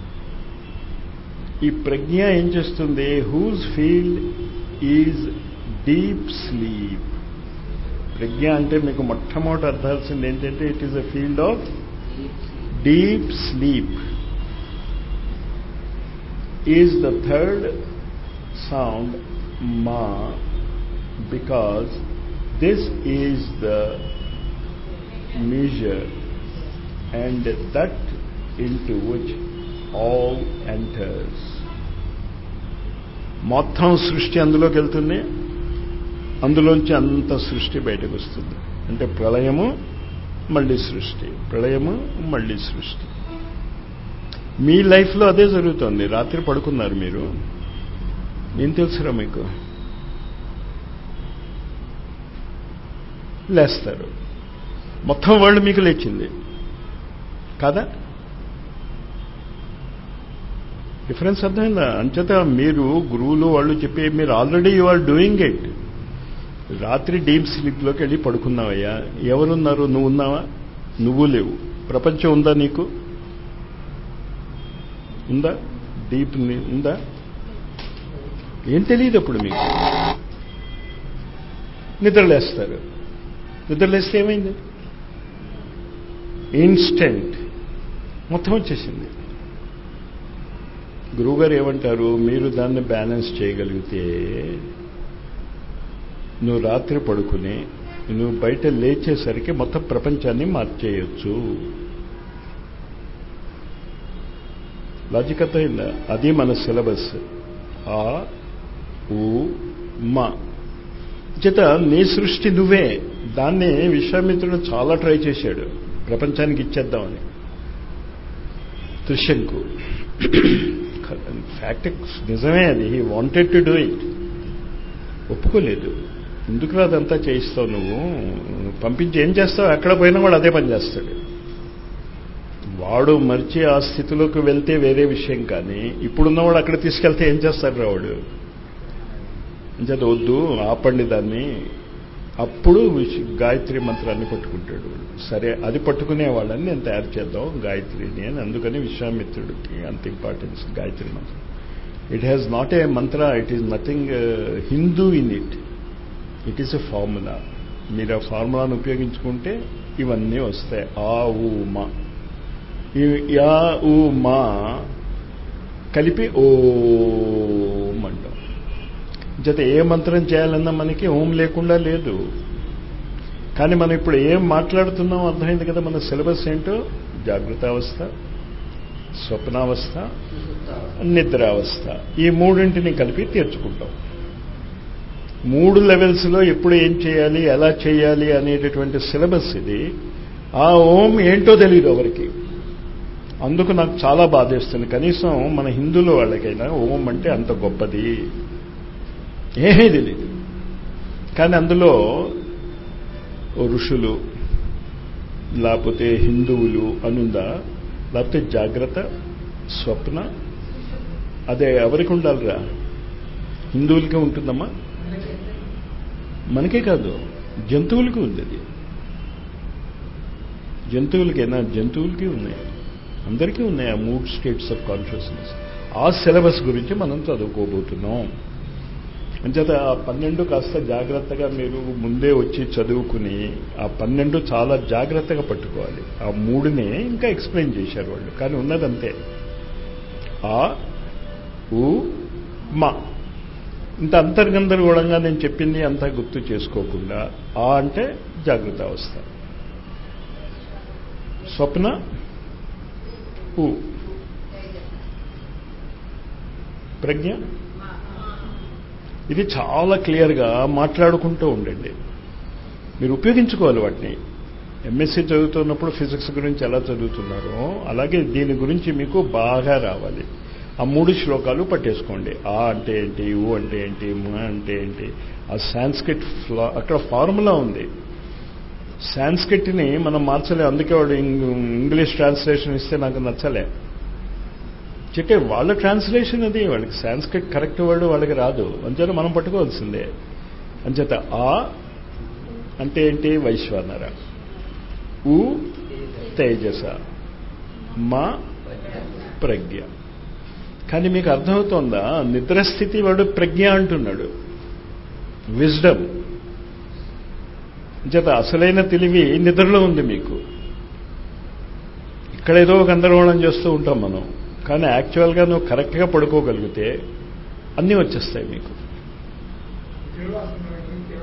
ఈ ప్రజ్ఞ ఏం చేస్తుంది whose field is deep sleep Prajna అంటే మీకు మొట్టమొదటి అర్థాల్సింది ఏంటంటే it is a field of deep sleep is the third sound మా because this is the measure and that into which all enters. మొత్తం సృష్టి అందులోకి వెళ్తుంది అందులోంచి అంత సృష్టి బయటకు వస్తుంది అంటే ప్రళయము మళ్ళీ సృష్టి ప్రళయము మళ్ళీ సృష్టి మీ లైఫ్లో అదే జరుగుతుంది రాత్రి పడుకున్నారు మీరు ఏం తెలుసురా మీకు లేస్తారు మొత్తం వాళ్ళు మీకు లేచింది కాదా డిఫరెన్స్ అర్థమైందా అంచేత మీరు గురువులు వాళ్ళు చెప్పే మీరు already you are doing it రాత్రి డీప్ స్లీప్లోకి వెళ్ళి పడుకున్నావయ్యా ఎవరున్నారు నువ్వు ఉన్నావా నువ్వు లేవు ప్రపంచం ఉందా నీకు ఉందా డీప్ ఉందా ఏం తెలియదు అప్పుడు మీకు నిద్రలేస్తారు నిద్రలేస్తే ఏమైంది ఇన్స్టెంట్ మొత్తం వచ్చేసింది గురువుగారు ఏమంటారు మీరు దాన్ని బ్యాలెన్స్ చేయగలిగితే నువ్వు రాత్రి పడుకుని నువ్వు బయట లేచేసరికి మొత్తం ప్రపంచాన్ని మార్చేయచ్చు లాజిక్ అర్థమైందా అది మన సిలబస్ ఆ ఊ మా చేత నీ సృష్టి నువ్వే దాన్ని విశ్వామిత్రుడు చాలా ట్రై చేశాడు ప్రపంచానికి ఇచ్చేద్దామని త్రిశంకు ఫ్యాక్ట్ నిజమే అది he wanted to do it ఒప్పుకోలేదు ఎందుకు అదంతా చేయిస్తావు నువ్వు పంపించి ఏం చేస్తావు ఎక్కడ పోయినా వాడు అదే పని చేస్తాడు వాడు మర్చి ఆ స్థితిలోకి వెళ్తే వేరే విషయం కానీ ఇప్పుడున్నవాడు అక్కడ తీసుకెళ్తే ఏం చేస్తాడు రా వాడు అంచేత వద్దు ఆపండి దాన్ని అప్పుడు గాయత్రి మంత్రాన్ని పట్టుకుంటాడు సరే అది పట్టుకునే వాళ్ళని నేను తయారు చేద్దాం గాయత్రిని అని అందుకని విశ్వామిత్రుడికి అంత ఇంపార్టెన్స్ గాయత్రి మంత్రం it has not a mantra it is nothing Hindu in it it is a formula మీరు ఆ ఫార్ములాను ఉపయోగించుకుంటే ఇవన్నీ వస్తాయి ఆ ఊ మా ఈ యా ఊ మా కలిపి ఓం అంటాం జత ఏ మంత్రం చేయాలన్నా మనకి ఓం లేకుండా లేదు కానీ మనం ఇప్పుడు ఏం మాట్లాడుతున్నాం అర్థమైంది కదా మన సిలబస్ ఏంటో జాగృతావస్థ స్వప్నావస్థ నిద్రావస్థ ఈ మూడింటిని కలిపి తీర్చుకుంటాం మూడు లెవెల్స్లో ఎప్పుడు ఏం చేయాలి ఎలా చేయాలి అనేటటువంటి సిలబస్ ఇది ఆ ఓం ఏంటో తెలియదు ఎవరికి అందుకు నాకు చాలా బాధేస్తుంది కనీసం మన హిందువుల వాళ్ళకైనా ఓం అంటే అంత గొప్పది ఏమీ తెలియదు కానీ అందులో ఋషులు లేకపోతే హిందువులు అనుందా లేకపోతే జాగ్రత్త స్వప్న అదే ఎవరికి ఉండాలిరా హిందువులకే ఉంటుందమ్మా మనకే కాదు జంతువులకి ఉంది అది జంతువులకైనా జంతువులకి ఉన్నాయి అందరికీ ఉన్నాయి ఆ మూడ్ స్టేట్స్ ఆఫ్ కాన్షియస్నెస్ ఆ సిలబస్ గురించి మనం చదువుకోబోతున్నాం అంచేత ఆ పన్నెండు కాస్త జాగ్రత్తగా మీరు ముందే వచ్చి చదువుకుని ఆ పన్నెండు చాలా జాగ్రత్తగా పట్టుకోవాలి ఆ మూడునే ఇంకా ఎక్స్ప్లెయిన్ చేశారు వాళ్ళు కానీ ఉన్నదంతే ఆ ఊ మా ఇంత అంతర్గందరగోళంగా నేను చెప్పింది అంతా గుర్తు చేసుకోకుండా ఆ అంటే జాగ్రత్త అవస్థ స్వప్న ఊ ప్రజ్ఞ ఇది చాలా క్లియర్గా మాట్లాడుకుంటూ ఉండండి మీరు ఉపయోగించుకోవాలి వాటిని ఎంఎస్సీ చదువుతున్నప్పుడు ఫిజిక్స్ గురించి ఎలా చదువుతున్నారో అలాగే దీని గురించి మీకు బాగా రావాలి ఆ మూడు శ్లోకాలు పట్టేసుకోండి ఆ అంటే ఏంటి ఊ అంటే ఏంటి మ అంటే ఏంటి ఆ సాంస్క్రిట్ ఫ్లా అక్కడ ఫార్ములా ఉంది సాంస్క్రిట్ని మనం మార్చలే అందుకే వాడు ఇంగ్లీష్ ట్రాన్స్లేషన్ ఇస్తే నాకు నచ్చలే చెప్పే వాళ్ళ ట్రాన్స్లేషన్ అది వాళ్ళకి సాంస్క్రిట్ కరెక్ట్ వర్డ్ వాళ్ళకి రాదు అంచేత మనం పట్టుకోవాల్సిందే అంచేత ఆ అంటే ఏంటి వైశ్వానర ఊ తేజస మా ప్రజ్ఞ కానీ మీకు అర్థమవుతోందా నిద్రస్థితి వాడు ప్రజ్ఞ అంటున్నాడు విజ్డమ్ చేత అసలైన తెలివి నిద్రలో ఉంది మీకు ఇక్కడ ఏదో గందరగోళం చేస్తూ ఉంటాం మనం కానీ యాక్చువల్గా నువ్వు కరెక్ట్గా పడుకోగలిగితే అన్నీ వచ్చేస్తాయి మీకు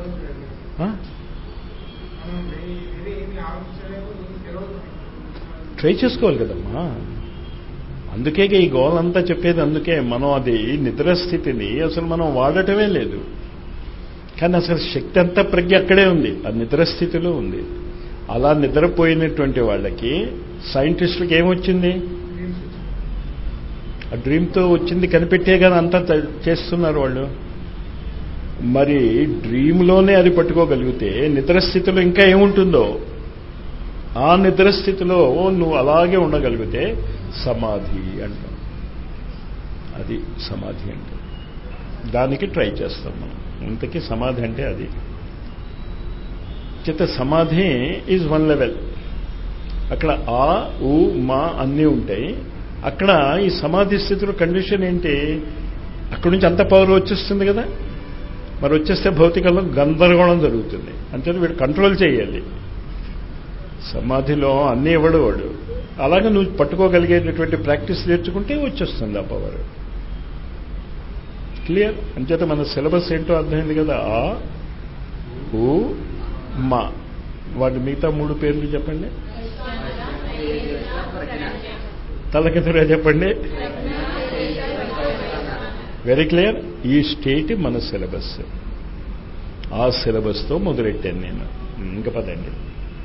ఆ? మనం వేరే వేరే ఏమి ఆలోచించలేము ఏమి తెలియదు ట్రై చేసుకోవాలి కదమ్మా అందుకే ఈ గోల్ అంతా చెప్పేది అందుకే మనం అది నిద్ర స్థితిని అసలు మనం వాడటమే లేదు కానీ అసలు శక్తి అంతా ప్రజ్ఞ అక్కడే ఉంది ఆ నిద్ర స్థితిలో ఉంది అలా నిద్రపోయినటువంటి వాళ్ళకి సైంటిస్టులకు ఏమొచ్చింది డ్రీమ్స్ వచ్చింది ఆ డ్రీమ్తో వచ్చింది కనిపెట్టే కానీ అంతా త- చేస్తున్నారు వాళ్ళు మరి డ్రీమ్లోనే అది పట్టుకోగలిగితే నిద్రస్థితిలో ఇంకా ఏముంటుందో ఆ నిద్రస్థితిలో నువ్వు అలాగే ఉండగలిగితే సమాధి అంటాం అది సమాధి అంటే దానికి ట్రై చేస్తాం మనం ఇంతకీ సమాధి అంటే అది చేత సమాధి ఈజ్ వన్ లెవెల్ అక్కడ ఆ ఉ మా అన్నీ ఉంటాయి అక్కడ ఈ సమాధి స్థితిలో కండిషన్ ఏంటి అక్కడి నుంచి అంత పవర్ వచ్చేస్తుంది కదా మరి వచ్చేస్తే భౌతికంలో గందరగోళం జరుగుతుంది అంటే వీడు కంట్రోల్ చేయాలి సమాధిలో అన్నీ ఇవ్వడు వాడు అలాగే నువ్వు పట్టుకోగలిగేటటువంటి ప్రాక్టీస్ నేర్చుకుంటే వచ్చేస్తుంది ఆ పవర్ క్లియర్ అంచేత మన సిలబస్ ఏంటో అర్థమైంది కదా ఆ ఉ మా వాటి మిగతా మూడు పేర్లు చెప్పండి తలకిందుగా చెప్పండి వెరీ క్లియర్ ఈ స్టేట్ మన సిలబస్ ఆ సిలబస్తో మొదలెట్టాను నేను ఇంకా పదండి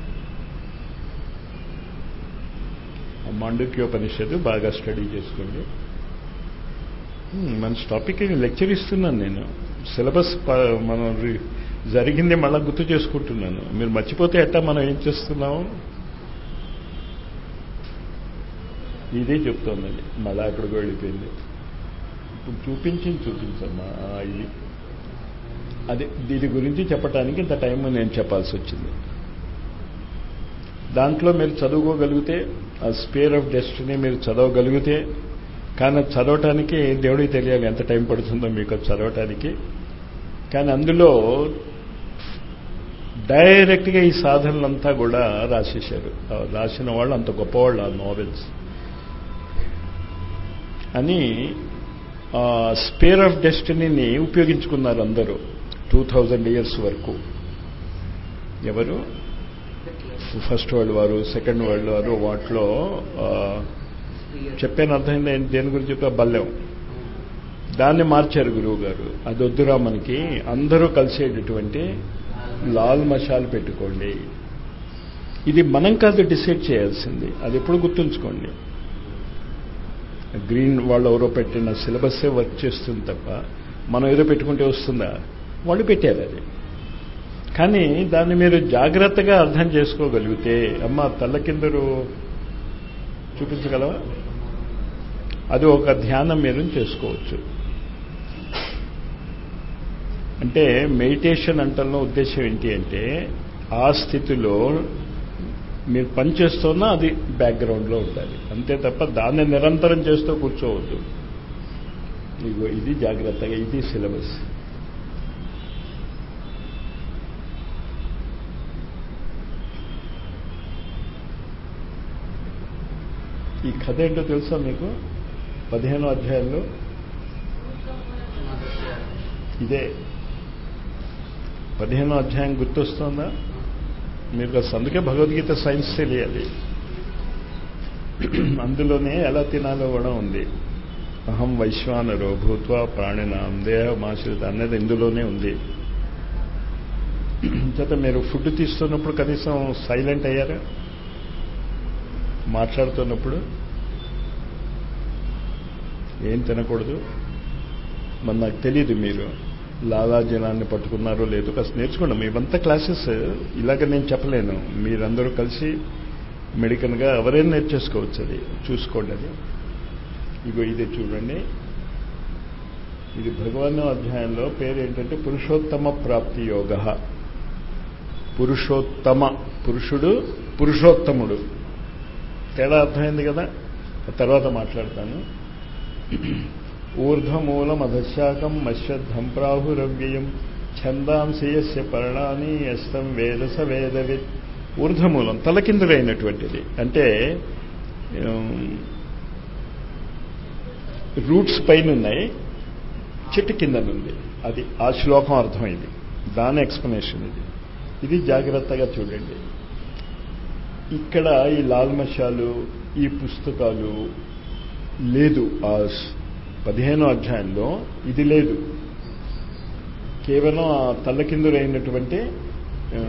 మాండుక్యోపనిషత్తు బాగా స్టడీ చేసుకోండి హ్మ్, మన టాపిక్ లెక్చర్ ఇస్తున్నాను నేను సిలబస్ ప- మనం రి- జరిగింది మళ్ళీ గుర్తు చేసుకుంటున్నాను మీరు మర్చిపోతే ఎట్టా మనం ఏం చేస్తున్నాము ఇదే చెప్తోందండి మళ్ళా అక్కడికి వెళ్ళిపోయింది ఇప్పుడు చూపించింది చూపించమ్మా ఆ, ఇది అదే దీని గురించి చెప్పడానికి ఇంత టైం నేను చెప్పాల్సి వచ్చింది దాంట్లో మీరు చదువుకోగలిగితే ఆ స్పేర్ ఆఫ్ డెస్టినీ మీరు చదవగలిగితే కానీ అది చదవటానికి దేవుడికి తెలియాలి ఎంత టైం పడుతుందో మీకు అది చదవటానికి కానీ అందులో డైరెక్ట్గా ఈ సాధనలంతా కూడా రాసేశారు ఆ రాసిన వాళ్ళు అంత గొప్పవాళ్ళు ఆ నావెల్స్ అని స్పేర్ ఆఫ్ డెస్టినీని ఉపయోగించుకున్నారు అందరూ టూ థౌజండ్ ఇయర్స్ వరకు ఎవరు first world war second world war వాటిలో ఆ, చెప్పాను అర్థమైంది ఏంటి? దేని గురించి చెప్పా బల్లెం దాన్ని మార్చారు గురువు గారు అది వద్దురా మనకి అందరూ కలిసేటటువంటి లాల్ మషాలు పెట్టుకోండి ఇది మనం కాదు డిసైడ్ చేయాల్సింది అది ఎప్పుడు గుర్తుంచుకోండి గ్రీన్ వాళ్ళు ఎవరో పెట్టిన సిలబస్సే వర్క్ చేస్తుంది తప్ప మనం ఏదో పెట్టుకుంటే వస్తుందా వాళ్ళు పెట్టారు అది కానీ దాన్ని మీరు జాగ్రత్తగా అర్థం చేసుకోగలిగితే అమ్మ తల్లకిందరు చూపించగలవా అది ఒక ధ్యానం మీరు చేసుకోవచ్చు అంటే మెడిటేషన్ అంటల్లో ఉద్దేశం ఏంటి అంటే ఆ స్థితిలో మీరు పని చేస్తున్నా అది బ్యాక్గ్రౌండ్లో ఉండాలి అంతే తప్ప దాన్ని నిరంతరం చేస్తూ కూర్చోవద్దు ఇగో ఇది జాగ్రత్తగా ఇది సిలబస్ ఈ కథ ఏంటో తెలుసా మీకు పదిహేనో అధ్యాయంలో ఇదే పదిహేనో అధ్యాయం గుర్తొస్తుందా మీకు అసలు అందుకే భగవద్గీత సైన్స్ తెలియాలి అందులోనే ఎలా తినాలో కూడా ఉంది అహం వైశ్వానరో భూత్వ ప్రాణినాం దేహమాశ్రిత అనేది ఇందులోనే ఉంది చేత మీరు ఫుడ్ తీస్తున్నప్పుడు కనీసం సైలెంట్ అయ్యారా మాట్లాడుతున్నప్పుడు ఏం తినకూడదు మరి నాకు తెలియదు మీరు లాలాజలాన్ని పట్టుకున్నారో లేదో కాస్త నేర్చుకోండి మేమంతా క్లాసెస్ ఇలాగ నేను చెప్పలేను మీరందరూ కలిసి మెడికల్గా ఎవరైనా నేర్చేసుకోవచ్చు అది చూసుకోండి అది ఇగో ఇది చూడండి ఇది భగవాన్ అధ్యాయంలో పేరు ఏంటంటే పురుషోత్తమ ప్రాప్తి యోగ పురుషోత్తమ పురుషుడు పురుషోత్తముడు తేడా అర్థమైంది కదా ఆ తర్వాత మాట్లాడతాను ఊర్ధ్వమూలం అధశాకం మత్స్యద్ధం ప్రాహురవ్యయం ఛందాంశయస్య పర్ణాని అస్తం వేదస వేదవిత్ ఊర్ధ్వమూలం తలకిందులైనటువంటిది అంటే రూట్స్ పైన ఉన్నాయి చెట్టు కిందనుంది అది ఆ శ్లోకం అర్థమైంది దాని ఎక్స్ప్లెనేషన్ ఇది ఇది జాగ్రత్తగా చూడండి ఇక్కడ ఈ లాల్ మషాలు ఈ పుస్తకాలు లేదు ఆ పదిహేనో అధ్యాయంలో ఇది లేదు కేవలం ఆ తల్లకిందులైనటువంటి ఆ,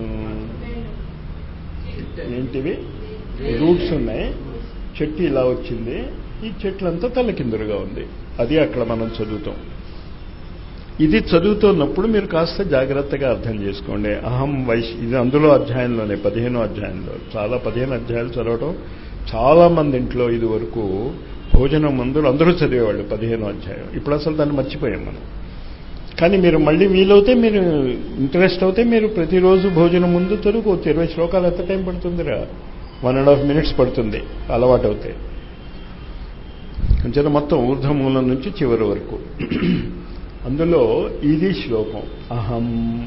ఏంటివి రూట్స్ ఉన్నాయి చెట్టు ఇలా వచ్చింది ఈ చెట్లంతా తల్లకిందులుగా ఉంది అది అక్కడ మనం చదువుతాం ఇది చదువుతున్నప్పుడు మీరు కాస్త జాగ్రత్తగా అర్థం చేసుకోండి అహం వైశ్ ఇది అందులో అధ్యాయంలోనే పదిహేనో అధ్యాయంలో చాలా పదిహేను అధ్యాయాలు చదవడం చాలా మంది ఇంట్లో ఇది వరకు భోజనం మందులు అందరూ చదివేవాళ్ళు పదిహేనో అధ్యాయం ఇప్పుడు అసలు దాన్ని మర్చిపోయాం మనం కానీ మీరు మళ్ళీ వీలవుతే మీరు ఇంట్రెస్ట్ అవుతే మీరు ప్రతిరోజు భోజనం ముందు చదువుకోవచ్చు ఇరవై శ్లోకాలు ఎంత టైం పడుతుందిరా వన్ అండ్ హాఫ్ మినిట్స్ పడుతుంది అలవాటు అవుతాయి అంచేత మొత్తం ఊర్ధమూలం నుంచి చివరి వరకు అందులో ఇది శ్లోకం అహం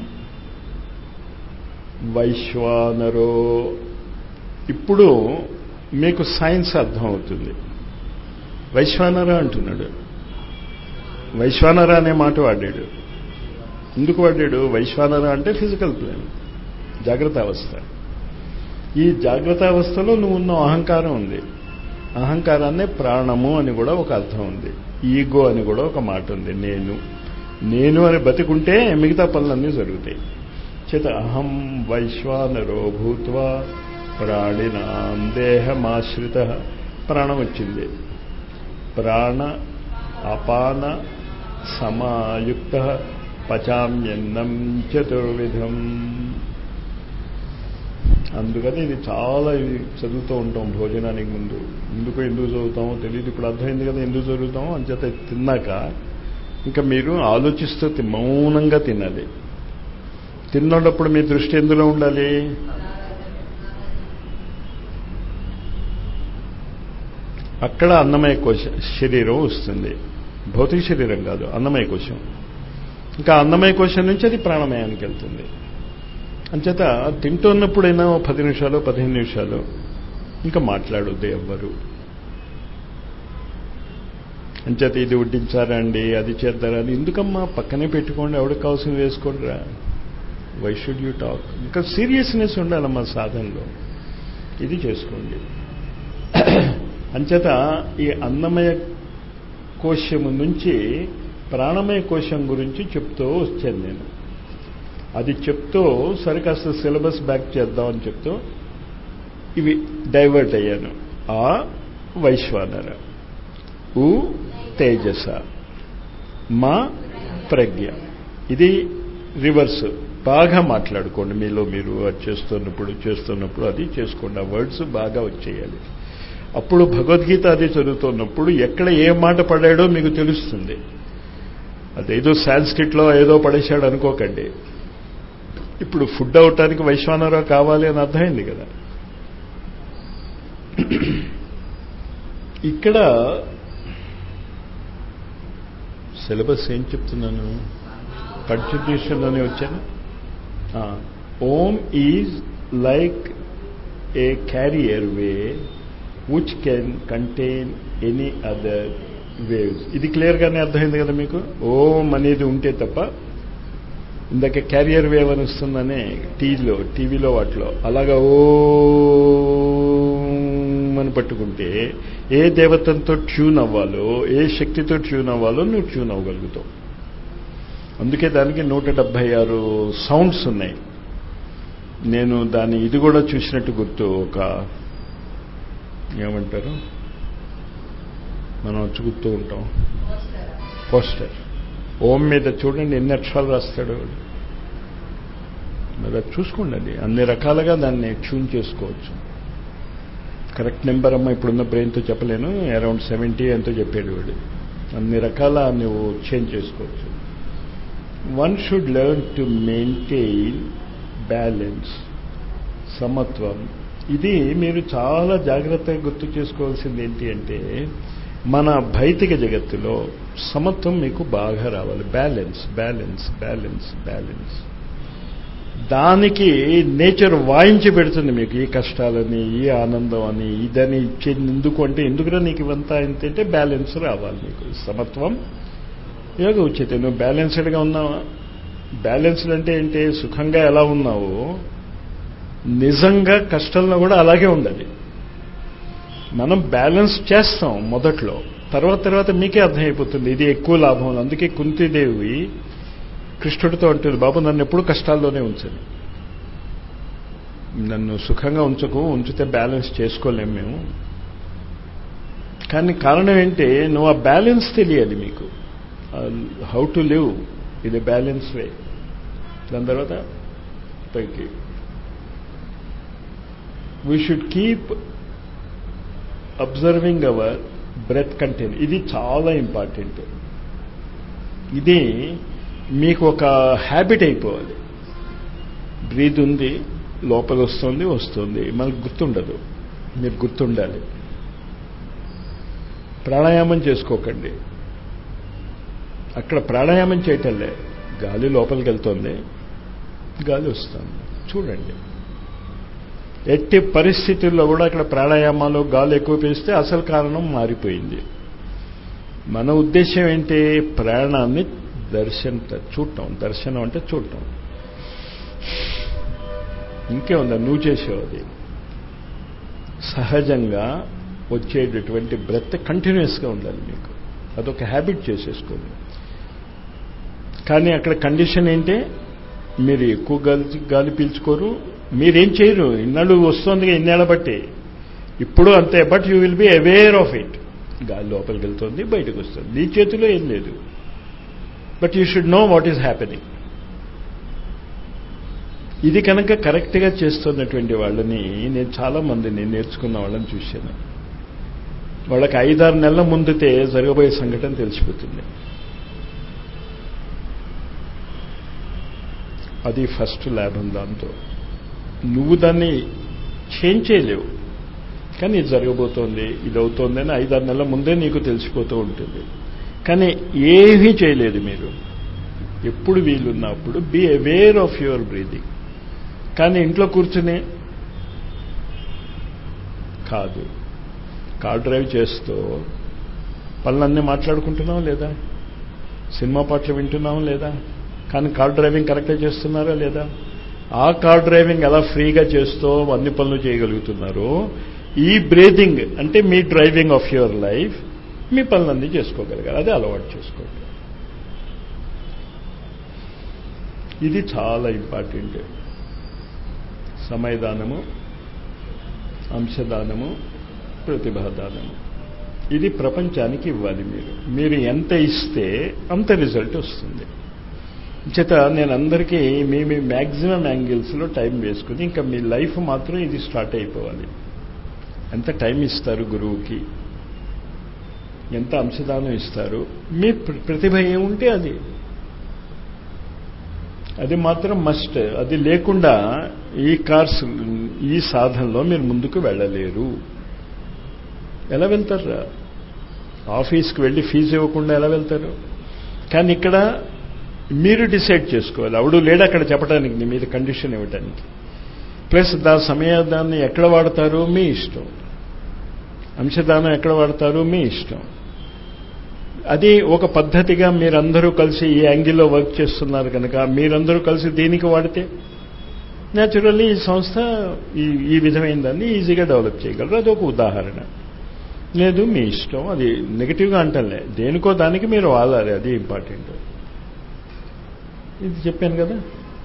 వైశ్వానరో ఇప్పుడు మీకు సైన్స్ అర్థం అవుతుంది వైశ్వానర అంటున్నాడు వైశ్వానర అనే మాట వాడాడు ఎందుకు వాడాడు వైశ్వానర అంటే ఫిజికల్ ప్లేన్ జాగ్రత్త అవస్థ ఈ జాగ్రత్త అవస్థలో నువ్వు ఉన్న అహంకారం ఉంది అహంకారాన్నే ప్రాణము అని కూడా ఒక అర్థం ఉంది ఈగో అని కూడా ఒక మాట ఉంది నేను నేను అని బతికుంటే మిగతా పనులన్నీ జరుగుతాయి చేత అహం వైశ్వానరో భూత్వా ప్రాణినాం దేహమాశ్రిత ప్రాణం వచ్చింది ప్రాణ అపాన సమాయుక్త పచామ్యన్నం చతుర్విధం అందుకని ఇది చాలా ఇది చదువుతూ ఉంటాం భోజనానికి ముందు ఎందుకు ఎందుకు చదువుతామో తెలియదు ఇప్పుడు అర్థమైంది కదా ఎందుకు చదువుతామో అంచేత తిన్నాక ఇంకా మీరు ఆలోచిస్తూ తి- మౌనంగా తినాలి తిన్నప్పుడు మీ దృష్టి ఎందులో ఉండాలి అక్కడ అన్నమయ కోశ శరీరం వస్తుంది భౌతిక శరీరం కాదు అన్నమయ కోశం ఇంకా అన్నమయ కోశం నుంచి అది ప్రాణమయానికి వెళ్తుంది అంచేత తింటున్నప్పుడైనా ఓ పది నిమిషాలు పదిహేను నిమిషాలు ఇంకా మాట్లాడొద్దు ఎవ్వరు అంచేత ఇది వడ్డించారా అండి అది చేద్దారా అని ఎందుకమ్మా పక్కనే పెట్టుకోండి ఎవరికి కావాల్సింది వేసుకోండిరా వై షుడ్ యూ టాక్ ఇంకా సీరియస్నెస్ ఉండాలమ్మా సాధనలో ఇది చేసుకోండి అంచేత ఈ అన్నమయ కోశము నుంచి ప్రాణమయ కోశం గురించి చెప్తూ వచ్చాను నేను అది చెప్తూ సరే కాస్త సిలబస్ బ్యాక్ చేద్దామని చెప్తూ ఇవి డైవర్ట్ అయ్యాను ఆ వైశ్వానర ఉ తేజస మా ప్రజ్ఞ ఇది రివర్స్ బాగా మాట్లాడుకోండి మీలో మీరు అది చేస్తున్నప్పుడు చేస్తున్నప్పుడు అది చేసుకోండి ఆ వర్డ్స్ బాగా వచ్చేయాలి అప్పుడు భగవద్గీత అది చదువుతున్నప్పుడు ఎక్కడ ఏ మాట పడాడో మీకు తెలుస్తుంది అదేదో సాంస్క్రిట్లో ఏదో పడేశాడు అనుకోకండి ఇప్పుడు ఫుడ్ అవటానికి వైశ్వానరావు కావాలి అని అర్థమైంది కదా ఇక్కడ సిలబస్ ఏం చెప్తున్నాను కంటిన్యూషన్లోనే వచ్చాను Om is like a carrier wave which can contain any other waves ఇది క్లియర్గానే అర్థమైంది కదా మీకు ఓం అనేది ఉంటే తప్ప ఇందాక క్యారియర్ వేవ్ అని వస్తుందనే టీవీలో టీవీలో వాటిలో అలాగా ఓ అని పట్టుకుంటే ఏ దేవతంతో ట్యూన్ అవ్వాలో ఏ శక్తితో ట్యూన్ అవ్వాలో నువ్వు ట్యూన్ అవ్వగలుగుతావు అందుకే దానికి నూట డెబ్భై ఆరు సౌండ్స్ ఉన్నాయి నేను దాని ఇది కూడా చూసినట్టు గుర్తు ఒక ఏమంటారు మనం చూస్తూ ఉంటాం పోస్టర్ ఓం మీద చూడండి ఎన్ని అక్షరాలు రాస్తాడు వాడు. మరి అది చూసుకోండి అది అన్ని రకాలుగా దాన్ని ట్యూన్ చేసుకోవచ్చు కరెక్ట్ నెంబర్ అమ్మ ఇప్పుడున్న బ్రెయిన్తో చెప్పలేను అరౌండ్ సెవెంటీ ఎంతో చెప్పాడు వాడు అన్ని రకాల నువ్వు చేంజ్ చేసుకోవచ్చు one should learn to maintain balance సమత్వం ఇది మీరు చాలా జాగ్రత్తగా గుర్తు చేసుకోవాల్సింది ఏంటి అంటే మన భౌతిక జగత్తులో సమత్వం మీకు బాగా రావాలి బ్యాలెన్స్ బ్యాలెన్స్ బ్యాలెన్స్ బ్యాలెన్స్ దానికి నేచర్ వాయించి పెడుతుంది మీకు ఈ కష్టాలని ఈ ఆనందం అని ఇదని ఇచ్చేది ఎందుకు అంటే ఎందుకురా నీకు ఇవంతా ఏంటంటే బ్యాలెన్స్ రావాలి నీకు సమత్వం యోగ ఉచిత నువ్వు బ్యాలెన్స్డ్గా ఉన్నావా బ్యాలెన్స్డ్ అంటే ఏంటి సుఖంగా ఎలా ఉన్నావో నిజంగా కష్టంలో కూడా అలాగే ఉండాలి మనం బ్యాలెన్స్ చేస్తాం మొదట్లో తర్వాత తర్వాత మీకే అర్థమైపోతుంది ఇది ఎక్కువ లాభం అందుకే కుంతిదేవి కృష్ణుడితో అంటుంది బాబు నన్ను ఎప్పుడు కష్టాల్లోనే ఉంచండి నన్ను సుఖంగా ఉంచకు ఉంచితే బ్యాలెన్స్ చేసుకోలేం మేము కానీ కారణం ఏంటి నువ్వు ఆ బ్యాలెన్స్ తెలియాలి మీకు హౌ టు లివ్ ఇది బ్యాలెన్స్ వే దాని తర్వాత పైకి we should keep observing our breath content ఇది చాలా ఇంపార్టెంట్ ఇది మీకు ఒక హ్యాబిట్ అయిపోవాలి బ్రీత్ ఉంది లోపల వస్తుంది వస్తుంది మనకు గుర్తుండదు మీరు గుర్తుండాలి ప్రాణాయామం చేసుకోకండి అక్కడ ప్రాణాయామం చేయటంలే గాలి లోపలికి వెళ్తుంది గాలి వస్తుంది చూడండి ఎట్టి పరిస్థితుల్లో కూడా అక్కడ ప్రాణాయామాలు గాలి ఎక్కువ పేస్తే అసలు కారణం మారిపోయింది మన ఉద్దేశం ఏంటి ప్రాణాన్ని దర్శన చూడటం దర్శనం అంటే చూడటం ఇంకే ఉందా నువ్వు చేసావు అది సహజంగా వచ్చేటటువంటి బ్రెత్ కంటిన్యూస్గా ఉండాలి మీకు అదొక హ్యాబిట్ చేసేసుకోండి కానీ అక్కడ కండిషన్ ఏంటి మీరు ఎక్కువ గాలి గాలి పీల్చుకోరు మీరేం చేయరు ఇన్నాళ్ళు వస్తుంది ఇన్నేళ్ల బట్టి ఇప్పుడు అంతే but you will be aware of it గాలి లోపలికి వెళ్తుంది బయటకు వస్తుంది నీ చేతిలో ఏం లేదు but you should know what is happening ఇది కనుక కరెక్ట్గా చేస్తున్నటువంటి వాళ్ళని నేను చాలా మందిని నేర్చుకున్న వాళ్ళని చూశాను వాళ్ళకి ఐదారు నెలల ముందుతే జరగబోయే సంఘటన తెలిసిపోతుంది అది ఫస్ట్ లాభం దాంతో నువ్వు దాన్ని చేంజ్ చేయలేవు కానీ ఇది జరగబోతోంది ఇది అవుతోంది అని ఐదారు నెలల ముందే నీకు తెలిసిపోతూ ఉంటుంది కానీ ఏమీ చేయలేదు మీరు ఎప్పుడు వీలున్నప్పుడు be aware of your breathing కానీ ఇంట్లో కూర్చుని కాదు కార్ డ్రైవ్ చేస్తూ పనులన్నీ మాట్లాడుకుంటున్నాం లేదా సినిమా పాటలు వింటున్నాం లేదా కానీ కార్ డ్రైవింగ్ కరెక్ట్గా చేస్తున్నారా లేదా ఆ కార్ డ్రైవింగ్ ఎలా ఫ్రీగా చేస్తూ అన్ని పనులు చేయగలుగుతున్నారు ఈ బ్రీతింగ్ అంటే మీ డ్రైవింగ్ ఆఫ్ యువర్ లైఫ్ మీ పనులన్నీ చేసుకోగలగాలి అదే అలవాటు చేసుకోండి ఇది చాలా ఇంపార్టెంట్ సమయదానము అంశదానము ప్రతిభాదానము ఇది ప్రపంచానికి ఇవ్వాలి మీరు మీరు ఎంత ఇస్తే అంత రిజల్ట్ వస్తుంది చేత నేను అందరికీ మీ మీ మ్యాక్సిమం యాంగిల్స్లో టైం వేసుకుని ఇంకా మీ లైఫ్ మాత్రం ఇది స్టార్ట్ అయిపోవాలి ఎంత టైం ఇస్తారు గురువుకి ఎంత అంశదానం ఇస్తారు మీ ప్రతిభ ఏముంటే అది అది మాత్రం మస్ట్ అది లేకుండా ఈ కార్స్ ఈ సాధనలో మీరు ముందుకు వెళ్ళలేరు ఎలా వెళ్తారా ఆఫీస్కి వెళ్ళి ఫీజు ఇవ్వకుండా ఎలా వెళ్తారు కానీ ఇక్కడ మీరు డిసైడ్ చేసుకోవాలి అవడు లేడు అక్కడ చెప్పడానికి నీ మీద కండిషన్ ఇవ్వడానికి ప్లస్ దా సమయదాన్ని ఎక్కడ వాడతారు మీ ఇష్టం అంశదానం ఎక్కడ వాడతారు మీ ఇష్టం అది ఒక పద్ధతిగా మీరందరూ కలిసి ఈ యాంగిల్లో వర్క్ చేస్తున్నారు కనుక మీరందరూ కలిసి దీనికి వాడితే న్యాచురల్లీ ఈ సంస్థ ఈ ఈ విధమైన దాన్ని ఈజీగా డెవలప్ చేయగలరు అది ఒక ఉదాహరణ లేదు మీ ఇష్టం అది నెగిటివ్గా అంటలే దేనికో దానికి మీరు వాడాలి అది ఇంపార్టెంట్ ఇది చెప్పాను కదా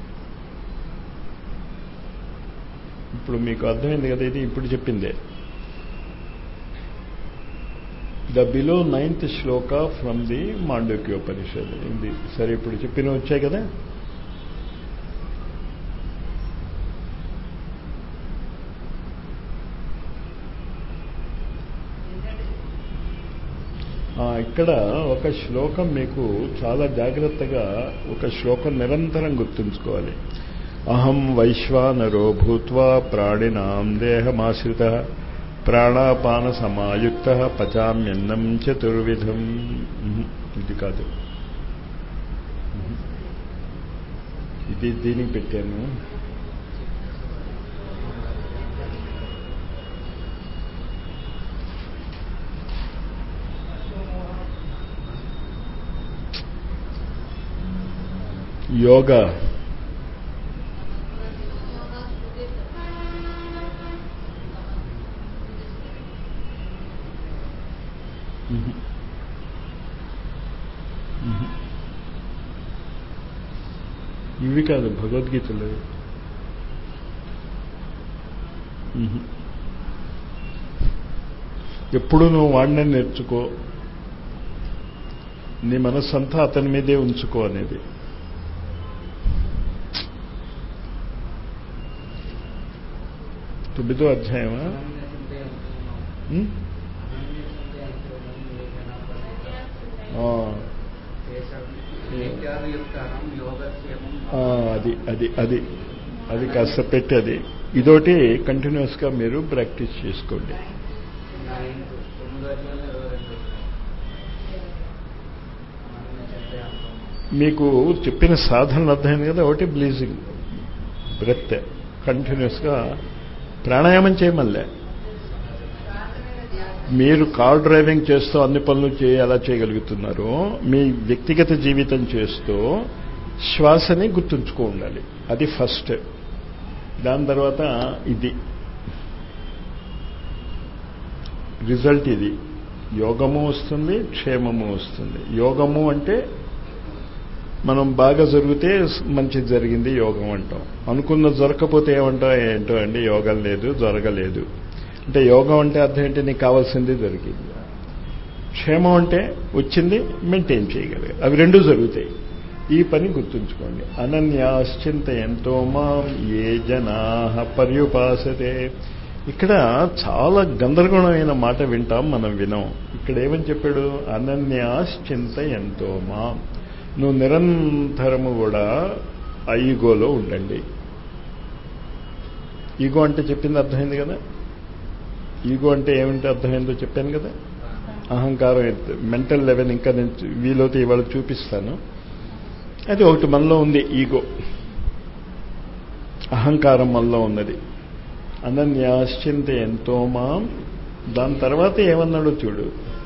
ఇప్పుడు మీకు అర్థమైంది కదా ఇది ఇప్పుడు చెప్పిందే the below ninth shloka from the Mandukyopanishad ఇది సరే ఇప్పుడు చెప్పిన వచ్చాయి కదా ఇక్కడ ఒక శ్లోకం మీకు చాలా జాగ్రత్తగా ఒక శ్లోకం నిరంతరం గుర్తుంచుకోవాలి అహం వైశ్వానరో భూత్వా ప్రాణినాం దేహమాశ్రిత ప్రాణాపాన సమాయుక్త పచామ్యన్నం చతుర్విధం ఇది కాదు ఇది దీనికి పెట్టాను యోగా మ్మ్. మ్మ్. ఇవి కాదు భగవద్గీతలు మ్మ్. ఎప్పుడు నువ్వు వాడినే నేర్చుకో నీ మనస్సంతా అతని మీదే ఉంచుకో అనేది తొమ్మిదో అధ్యాయమా మ్మ్? ఆ, ఆ, అది అది అది అది కాస్త పెట్టి అది ఇదోటి కంటిన్యూస్గా మీరు ప్రాక్టీస్ చేసుకోండి మీకు చెప్పిన సాధనలు అర్థమైంది కదా ఒకటి బ్లీజింగ్ బ్రెత్ కంటిన్యూస్గా ప్రాణాయామం చేయమల్లే మీరు కార్ డ్రైవింగ్ చేస్తూ అన్ని పనులు చేయ ఎలా చేయగలుగుతున్నారో మీ వ్యక్తిగత జీవితం చేస్తూ శ్వాసని గుర్తుంచుకో ఉండాలి అది ఫస్ట్ దాని తర్వాత ఇది రిజల్ట్ ఇది యోగము వస్తుంది క్షేమము వస్తుంది యోగము అంటే మనం బాగా జరిగితే మంచిది జరిగింది యోగం అంటాం అనుకున్న జరగకపోతే ఏమంటాం ఏంటో అండి యోగం లేదు జరగలేదు అంటే యోగం అంటే అర్థం ఏంటి నీకు కావాల్సింది జరిగింది క్షేమం అంటే వచ్చింది మెయింటైన్ చేయగలిగే అవి రెండు జరుగుతాయి ఈ పని గుర్తుంచుకోండి అనన్యాశ్చింత ఎంతో మాం ఏ జనా పర్యుపాసతే ఇక్కడ చాలా గందరగోళమైన మాట వింటాం మనం వినం ఇక్కడ ఏమని చెప్పాడు అనన్యాశ్చింత ఎంతో మాం నువ్వు నిరంతరము కూడా ఆ ఈగోలో ఉండండి ఈగో అంటే చెప్పింది అర్థమైంది కదా ఈగో అంటే ఏమిటి అర్థమైందో చెప్పాను కదా అహంకారం మెంటల్ లెవెల్ ఇంకా నేను వీలైతే ఇవాళ చూపిస్తాను అది ఒకటి మనలో ఉంది ఈగో అహంకారం మనలో ఉన్నది అనన్యాశ్చింత ఎంతో మాం దాని తర్వాత ఏమన్నాడో చూడు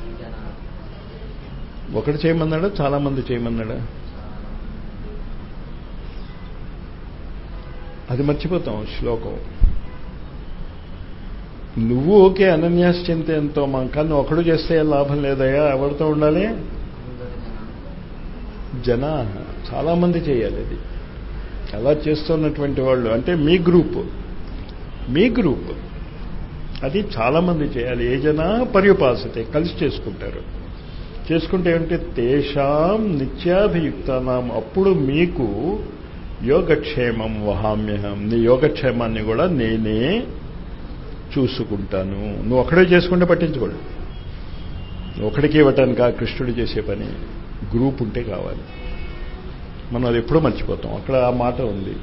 ఒకటి చేయమన్నాడా చాలా మంది చేయమన్నాడా అది మర్చిపోతాం శ్లోకం నువ్వు ఓకే అనన్యాశ్చింత ఎంతో మా కానీ ఒకడు చేస్తే లాభం లేదయ్యా ఎవరితో ఉండాలి జన చాలా మంది చేయాలి అది అలా చేస్తున్నటువంటి వాళ్ళు అంటే మీ గ్రూప్ మీ గ్రూప్ అది చాలా మంది చేయాలి ఏ జన పర్యుపాసతే కలిసి చేసుకుంటారు చేసుకుంటే ఏమంటే తేషాం నిత్యాభియుక్తానాం అప్పుడు మీకు యోగక్షేమం వహామ్యహం నీ యోగక్షేమాన్ని కూడా నేనే చూసుకుంటాను నువ్వు ఒకడే చేసుకుంటే పట్టించుకోడు ఒకడికి ఇవ్వటానికి ఆ కృష్ణుడు చేసే పని గ్రూప్ ఉంటే కావాలి మనం అది ఎప్పుడూ మర్చిపోతాం అక్కడ ఆ మాట ఉంది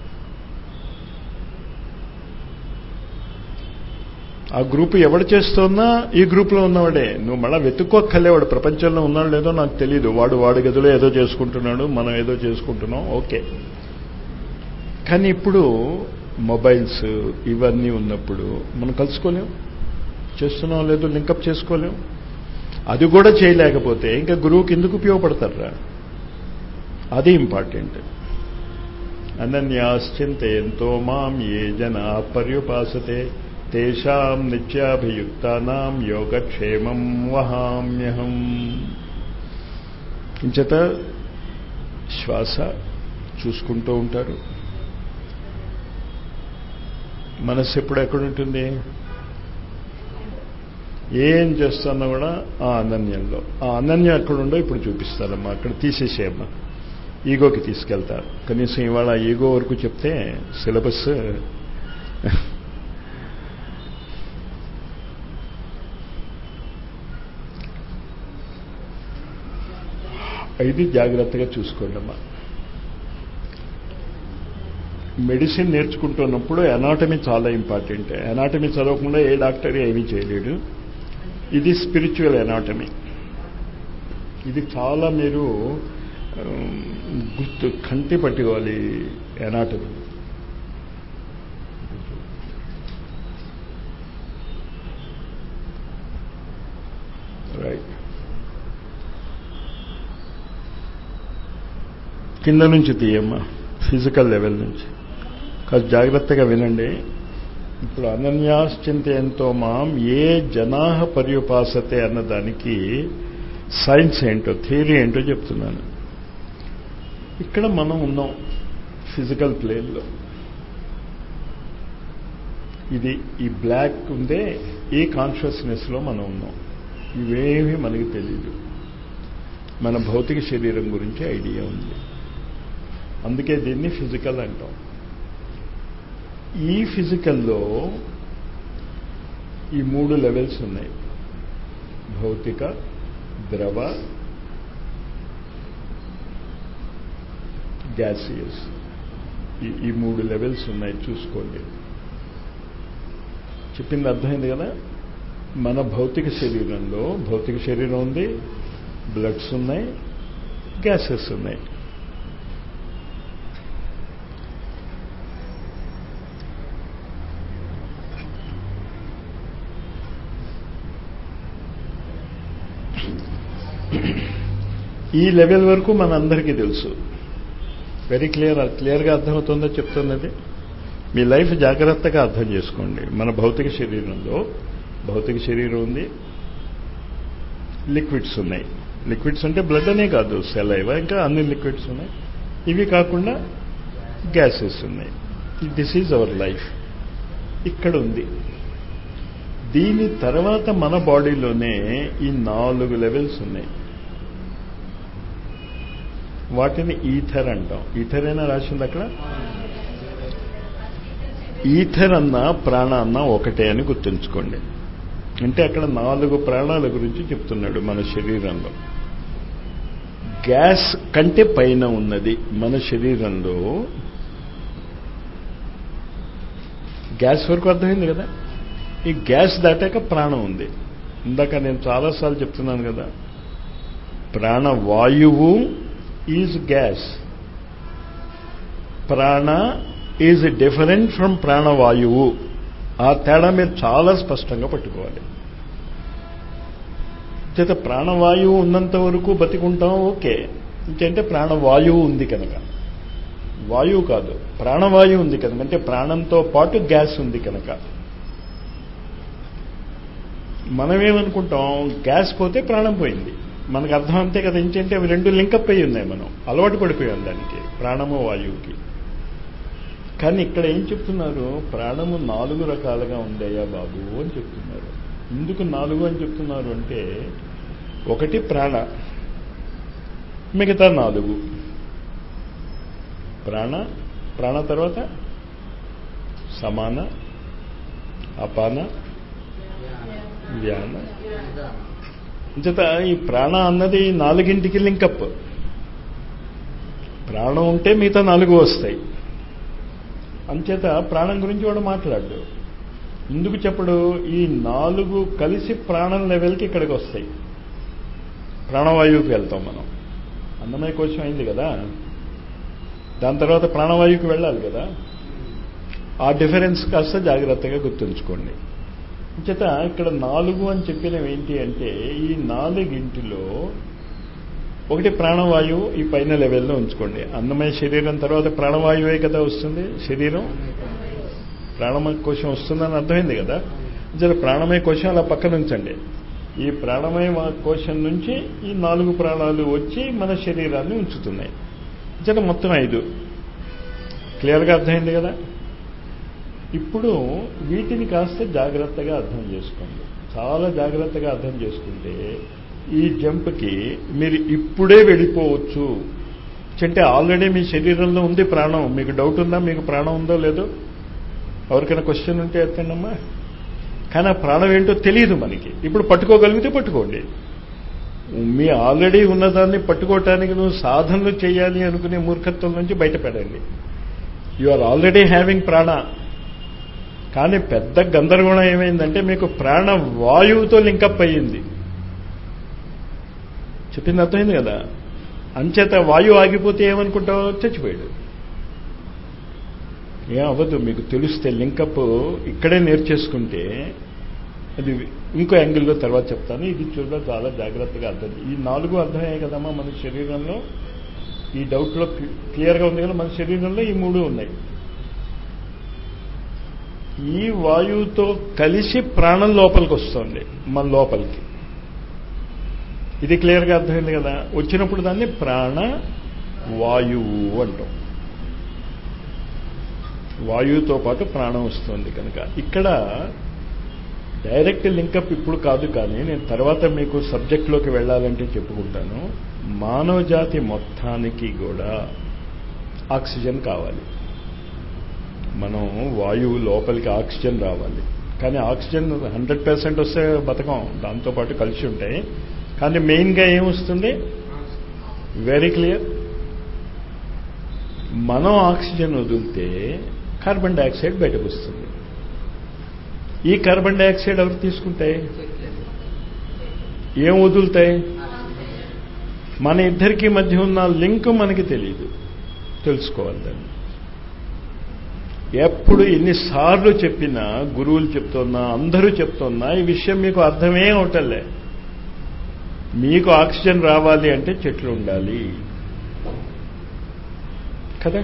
ఆ గ్రూప్ ఎవడు చేస్తున్నా ఈ గ్రూప్లో ఉన్నవాడే నువ్వు మళ్ళీ వెతుక్కోక్కలే వాడు ప్రపంచంలో ఉన్నాడు లేదో నాకు తెలియదు వాడు వాడి గదిలో ఏదో చేసుకుంటున్నాడు మనం ఏదో చేసుకుంటున్నాం ఓకే కానీ ఇప్పుడు మొబైల్స్ ఇవన్నీ ఉన్నప్పుడు మనం కలుసుకోలేం చేస్తున్నాం లేదో లింకప్ చేసుకోలేం అది కూడా చేయలేకపోతే ఇంకా గురువుకి ఎందుకు ఉపయోగపడతారా అది ఇంపార్టెంట్ అనన్యాశ్చింత ఎంతో మాం ఏ జన పర్యుపాసతే తేషాం నిత్యాభియుక్తానాం యోగక్షేమం వహామ్యహం ఇంచేత శ్వాస చూసుకుంటూ ఉంటారు మనస్సు ఎప్పుడు ఎక్కడుంటుంది ఏం చేస్తున్నా కూడా ఆ అనన్యంలో ఆ అనన్యం ఎక్కడుండో ఇప్పుడు చూపిస్తారమ్మా అక్కడ తీసేసేయమ్మా ఈగోకి తీసుకెళ్తారు కనీసం ఇవాళ ఈగో వరకు చెప్తే సిలబస్ ఇది జాగ్రత్తగా చూసుకోండి అమ్మా మెడిసిన్ నేర్చుకుంటున్నప్పుడు ఎనాటమీ చాలా ఇంపార్టెంట్ ఎనాటమీ చదవకుండా ఏ డాక్టర్ ఏమీ చేయలేడు ఇది స్పిరిచువల్ ఎనాటమీ ఇది చాలా మీరు గుర్తు కంటి పట్టుకోవాలి ఎనాటమీ రైట్ కింద నుంచి తీయమ్మా ఫిజికల్ లెవెల్ నుంచి కాస్త జాగ్రత్తగా వినండి ఇప్పుడు అనన్యాశ్చింతయంతో మాం ఏ జనా పర్యుపాసతే అన్నదానికి సైన్స్ ఏంటో థియరీ ఏంటో చెప్తున్నాను ఇక్కడ మనం ఉన్నాం ఫిజికల్ ప్లేన్లో ఇది ఈ బ్లాక్ ఉందే ఈ కాన్షియస్నెస్లో మనం ఉన్నాం ఇవేమీ మనకి తెలియదు మన భౌతిక శరీరం గురించి ఐడియా ఉంది అందుకే దీన్ని ఫిజికల్ అంటాం ఈ ఫిజికల్లో ఈ మూడు లెవెల్స్ ఉన్నాయి భౌతిక ద్రవ గ్యాసియస్ ఈ ఈ మూడు లెవెల్స్ ఉన్నాయి చూసుకోండి చెప్పింది అర్థమైంది కదా మన భౌతిక శరీరంలో భౌతిక శరీరం ఉంది బ్లడ్స్ ఉన్నాయి గ్యాసెస్ ఉన్నాయి ఈ లెవెల్ వరకు మన అందరికీ తెలుసు వెరీ క్లియర్ క్లియర్గా అర్థమవుతుందో చెప్తున్నది మీ లైఫ్ జాగ్రత్తగా అర్థం చేసుకోండి మన భౌతిక శరీరంలో భౌతిక శరీరం ఉంది లిక్విడ్స్ ఉన్నాయి లిక్విడ్స్ అంటే బ్లడ్ అనే కాదు సెలైవ ఇంకా అన్ని లిక్విడ్స్ ఉన్నాయి ఇవి కాకుండా గ్యాసెస్ ఉన్నాయి దిస్ ఈజ్ అవర్ లైఫ్ ఇక్కడ ఉంది దీని తర్వాత మన బాడీలోనే ఈ నాలుగు లెవెల్స్ ఉన్నాయి వాటిని ఈథర్ అంటాం ఈథర్ అయినా రాసింది అక్కడ ఈథర్ అన్న ప్రాణ అన్న ఒకటే అని గుర్తుంచుకోండి అంటే అక్కడ నాలుగు ప్రాణాల గురించి చెప్తున్నాడు మన శరీరంలో గ్యాస్ కంటే పైన ఉన్నది మన శరీరంలో గ్యాస్ వరకు అర్థమైంది కదా ఈ గ్యాస్ దాటాక ప్రాణం ఉంది ఇందాక నేను చాలాసార్లు చెప్తున్నాను కదా ప్రాణవాయువు is gas prana is different from ప్రాణవాయువు ఆ తేడా మీరు చాలా స్పష్టంగా పట్టుకోవాలి చేత ప్రాణవాయువు ఉన్నంత వరకు బతికుంటాం ఓకే ఇంకంటే ప్రాణవాయువు ఉంది కనుక వాయువు కాదు ప్రాణవాయువు ఉంది కనుక అంటే ప్రాణంతో పాటు గ్యాస్ ఉంది కనుక మనమేమనుకుంటాం గ్యాస్ పోతే ప్రాణం పోయింది మనకు అర్థం అంతే కదా ఏంటంటే అవి రెండు లింకప్ అయి ఉన్నాయి మనం అలవాటు పడిపోయాం దానికి ప్రాణము వాయువుకి కానీ ఇక్కడ ఏం చెప్తున్నారు ప్రాణము నాలుగు రకాలుగా ఉందయ్యా బాబు అని చెప్తున్నారు ఎందుకు నాలుగు అని చెప్తున్నారు అంటే ఒకటి ప్రాణ మిగతా నాలుగు ప్రాణ ప్రాణ తర్వాత సమాన అపాన వ్యాన అంచేత ఈ ప్రాణ అన్నది నాలుగింటికి లింకప్ ప్రాణం ఉంటే మిగతా నాలుగు వస్తాయి అంచేత ప్రాణం గురించి వాడు మాట్లాడు ఎందుకు చెప్పడు ఈ నాలుగు కలిసి ప్రాణం లెవెల్కి ఇక్కడికి వస్తాయి ప్రాణవాయువుకి వెళ్తాం మనం అన్నమయ కోశం అయింది కదా దాని తర్వాత ప్రాణవాయువుకి వెళ్ళాలి కదా ఆ డిఫరెన్స్ కాస్త జాగ్రత్తగా గుర్తుంచుకోండి చేత ఇక్కడ నాలుగు అని చెప్పినవి ఏంటి అంటే ఈ నాలుగింటిలో ఒకటి ప్రాణవాయువు ఈ పైన లెవెల్లో ఉంచుకోండి అన్నమయ శరీరం తర్వాత ప్రాణవాయువే కదా వస్తుంది శరీరం ప్రాణమయ కోశం వస్తుందని అర్థమైంది కదా జర ప్రాణమయ కోశం అలా పక్కన ఉంచండి ఈ ప్రాణమయ కోశం నుంచి ఈ నాలుగు ప్రాణాలు వచ్చి మన శరీరాన్ని ఉంచుతున్నాయి జర మొత్తం ఐదు క్లియర్గా అర్థమైంది కదా ఇప్పుడు వీటిని కాస్త జాగ్రత్తగా అర్థం చేసుకోండి చాలా జాగ్రత్తగా అర్థం చేసుకుంటే ఈ జంప్కి మీరు ఇప్పుడే వెళ్ళిపోవచ్చు అంటే ఆల్రెడీ మీ శరీరంలో ఉంది ప్రాణం మీకు డౌట్ ఉందా మీకు ప్రాణం ఉందో లేదో ఎవరికైనా క్వశ్చన్ ఉంటే ఎత్తండమ్మా కానీ ఆ ప్రాణం ఏంటో తెలియదు మనకి ఇప్పుడు పట్టుకోగలిగితే పట్టుకోండి మీ ఆల్రెడీ ఉన్నదాన్ని పట్టుకోవటానికి నువ్వు సాధనలు చేయాలి అనుకునే మూర్ఖత్వం నుంచి బయటపడండి you are already having prana కానీ పెద్ద గందరగోళం ఏమైందంటే మీకు ప్రాణ వాయువుతో లింకప్ అయ్యింది చెప్పింది అర్థమైంది కదా అంచేత వాయువు ఆగిపోతే ఏమనుకుంటావు చచ్చిపోయాడు ఏం అవ్వదు మీకు తెలిస్తే లింకప్ ఇక్కడే నేర్చేసుకుంటే అది ఇంకో యాంగిల్లో తర్వాత చెప్తాను ఇది చూడ చాలా జాగ్రత్తగా అర్థం ఈ నాలుగు అర్థమయ్యాయి కదమ్మా మన శరీరంలో ఈ డౌట్లో క్లియర్గా ఉంది కదా మన శరీరంలో ఈ మూడు ఉన్నాయి ఈ వాయువుతో కలిసి ప్రాణం లోపలికి వస్తుంది మన లోపలికి ఇది క్లియర్గా అర్థమైంది కదా వచ్చినప్పుడు దాన్ని ప్రాణ వాయువు అంటాం వాయువుతో పాటు ప్రాణం వస్తుంది కనుక ఇక్కడ డైరెక్ట్ లింకప్ ఇప్పుడు కాదు కానీ నేను తర్వాత మీకు సబ్జెక్ట్లోకి వెళ్ళాలంటే చెప్పుకుంటాను మానవ జాతి మొత్తానికి కూడా ఆక్సిజన్ కావాలి మనం వాయువు లోపలికి ఆక్సిజన్ రావాలి కానీ ఆక్సిజన్ హండ్రెడ్ పర్సెంట్ వస్తే బతకం దాంతోపాటు కలిసి ఉంటాయి కానీ మెయిన్గా ఏమొస్తుంది వెరీ క్లియర్ మనం ఆక్సిజన్ వదిలితే కార్బన్ డైఆక్సైడ్ బయటకు వస్తుంది ఈ కార్బన్ డైఆక్సైడ్ ఎవరు తీసుకుంటాయి ఏం వదులుతాయి మన ఇద్దరికి మధ్య ఉన్న లింక్ మనకి తెలియదు తెలుసుకోవాలి దాన్ని ఎప్పుడు ఎన్నిసార్లు చెప్పినా గురువులు చెప్తున్నా అందరూ చెప్తున్నా ఈ విషయం మీకు అర్థమే అవటంలే మీకు ఆక్సిజన్ రావాలి అంటే చెట్లు ఉండాలి కదా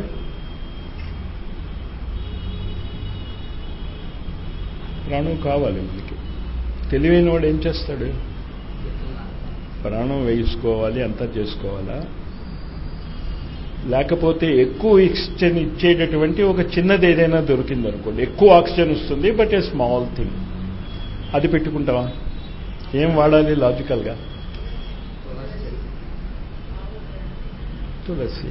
ప్రాణం కావాలి మనకి తెలివైన వాడు ఏం చేస్తాడు ప్రాణం వేసుకోవాలి అంతా చేసుకోవాలా లేకపోతే ఎక్కువ ఆక్సిజన్ ఇచ్చేటటువంటి ఒక చిన్నది ఏదైనా దొరికింది అనుకోండి ఎక్కువ ఆక్సిజన్ వస్తుంది బట్ ఏ స్మాల్ థింగ్ అది పెట్టుకుంటావా ఏం వాడాలి లాజికల్గా తులసి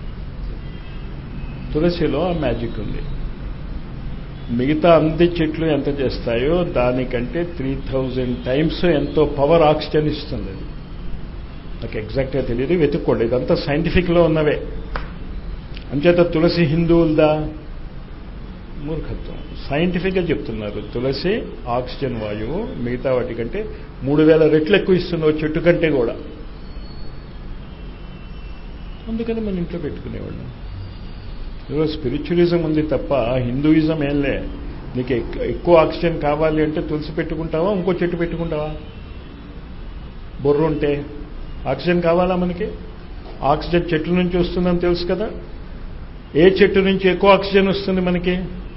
తులసిలో ఆ మ్యాజిక్ ఉంది మిగతా అన్ని చెట్లు ఎంత చేస్తాయో దానికంటే త్రీ థౌజండ్ టైమ్స్ ఎంతో పవర్ ఆక్సిజన్ ఇస్తుంది అది నాకు ఎగ్జాక్ట్గా తెలియదు వెతుక్కోండి ఇదంతా సైంటిఫిక్లో ఉన్నవే అంచేత తులసి హిందువులదా మూర్ఖత్వం సైంటిఫిక్గా చెప్తున్నారు తులసి ఆక్సిజన్ వాయువు మిగతా వాటి కంటే మూడు వేల రెట్లు ఎక్కువ ఇస్తుంది ఓ చెట్టు కంటే కూడా అందుకని మన ఇంట్లో పెట్టుకునేవాళ్ళం ఏదో స్పిరిచువలిజం ఉంది తప్ప హిందూయిజం ఏంలే నీకు ఎక్కువ ఆక్సిజన్ కావాలి అంటే తులసి పెట్టుకుంటావా ఇంకో చెట్టు పెట్టుకుంటావా బొర్ర ఉంటే ఆక్సిజన్ కావాలా మనకి ఆక్సిజన్ చెట్ల నుంచి వస్తుందని తెలుసు కదా ఏ చెట్టు నుంచి ఎక్కువ ఆక్సిజన్ వస్తుంది మనకి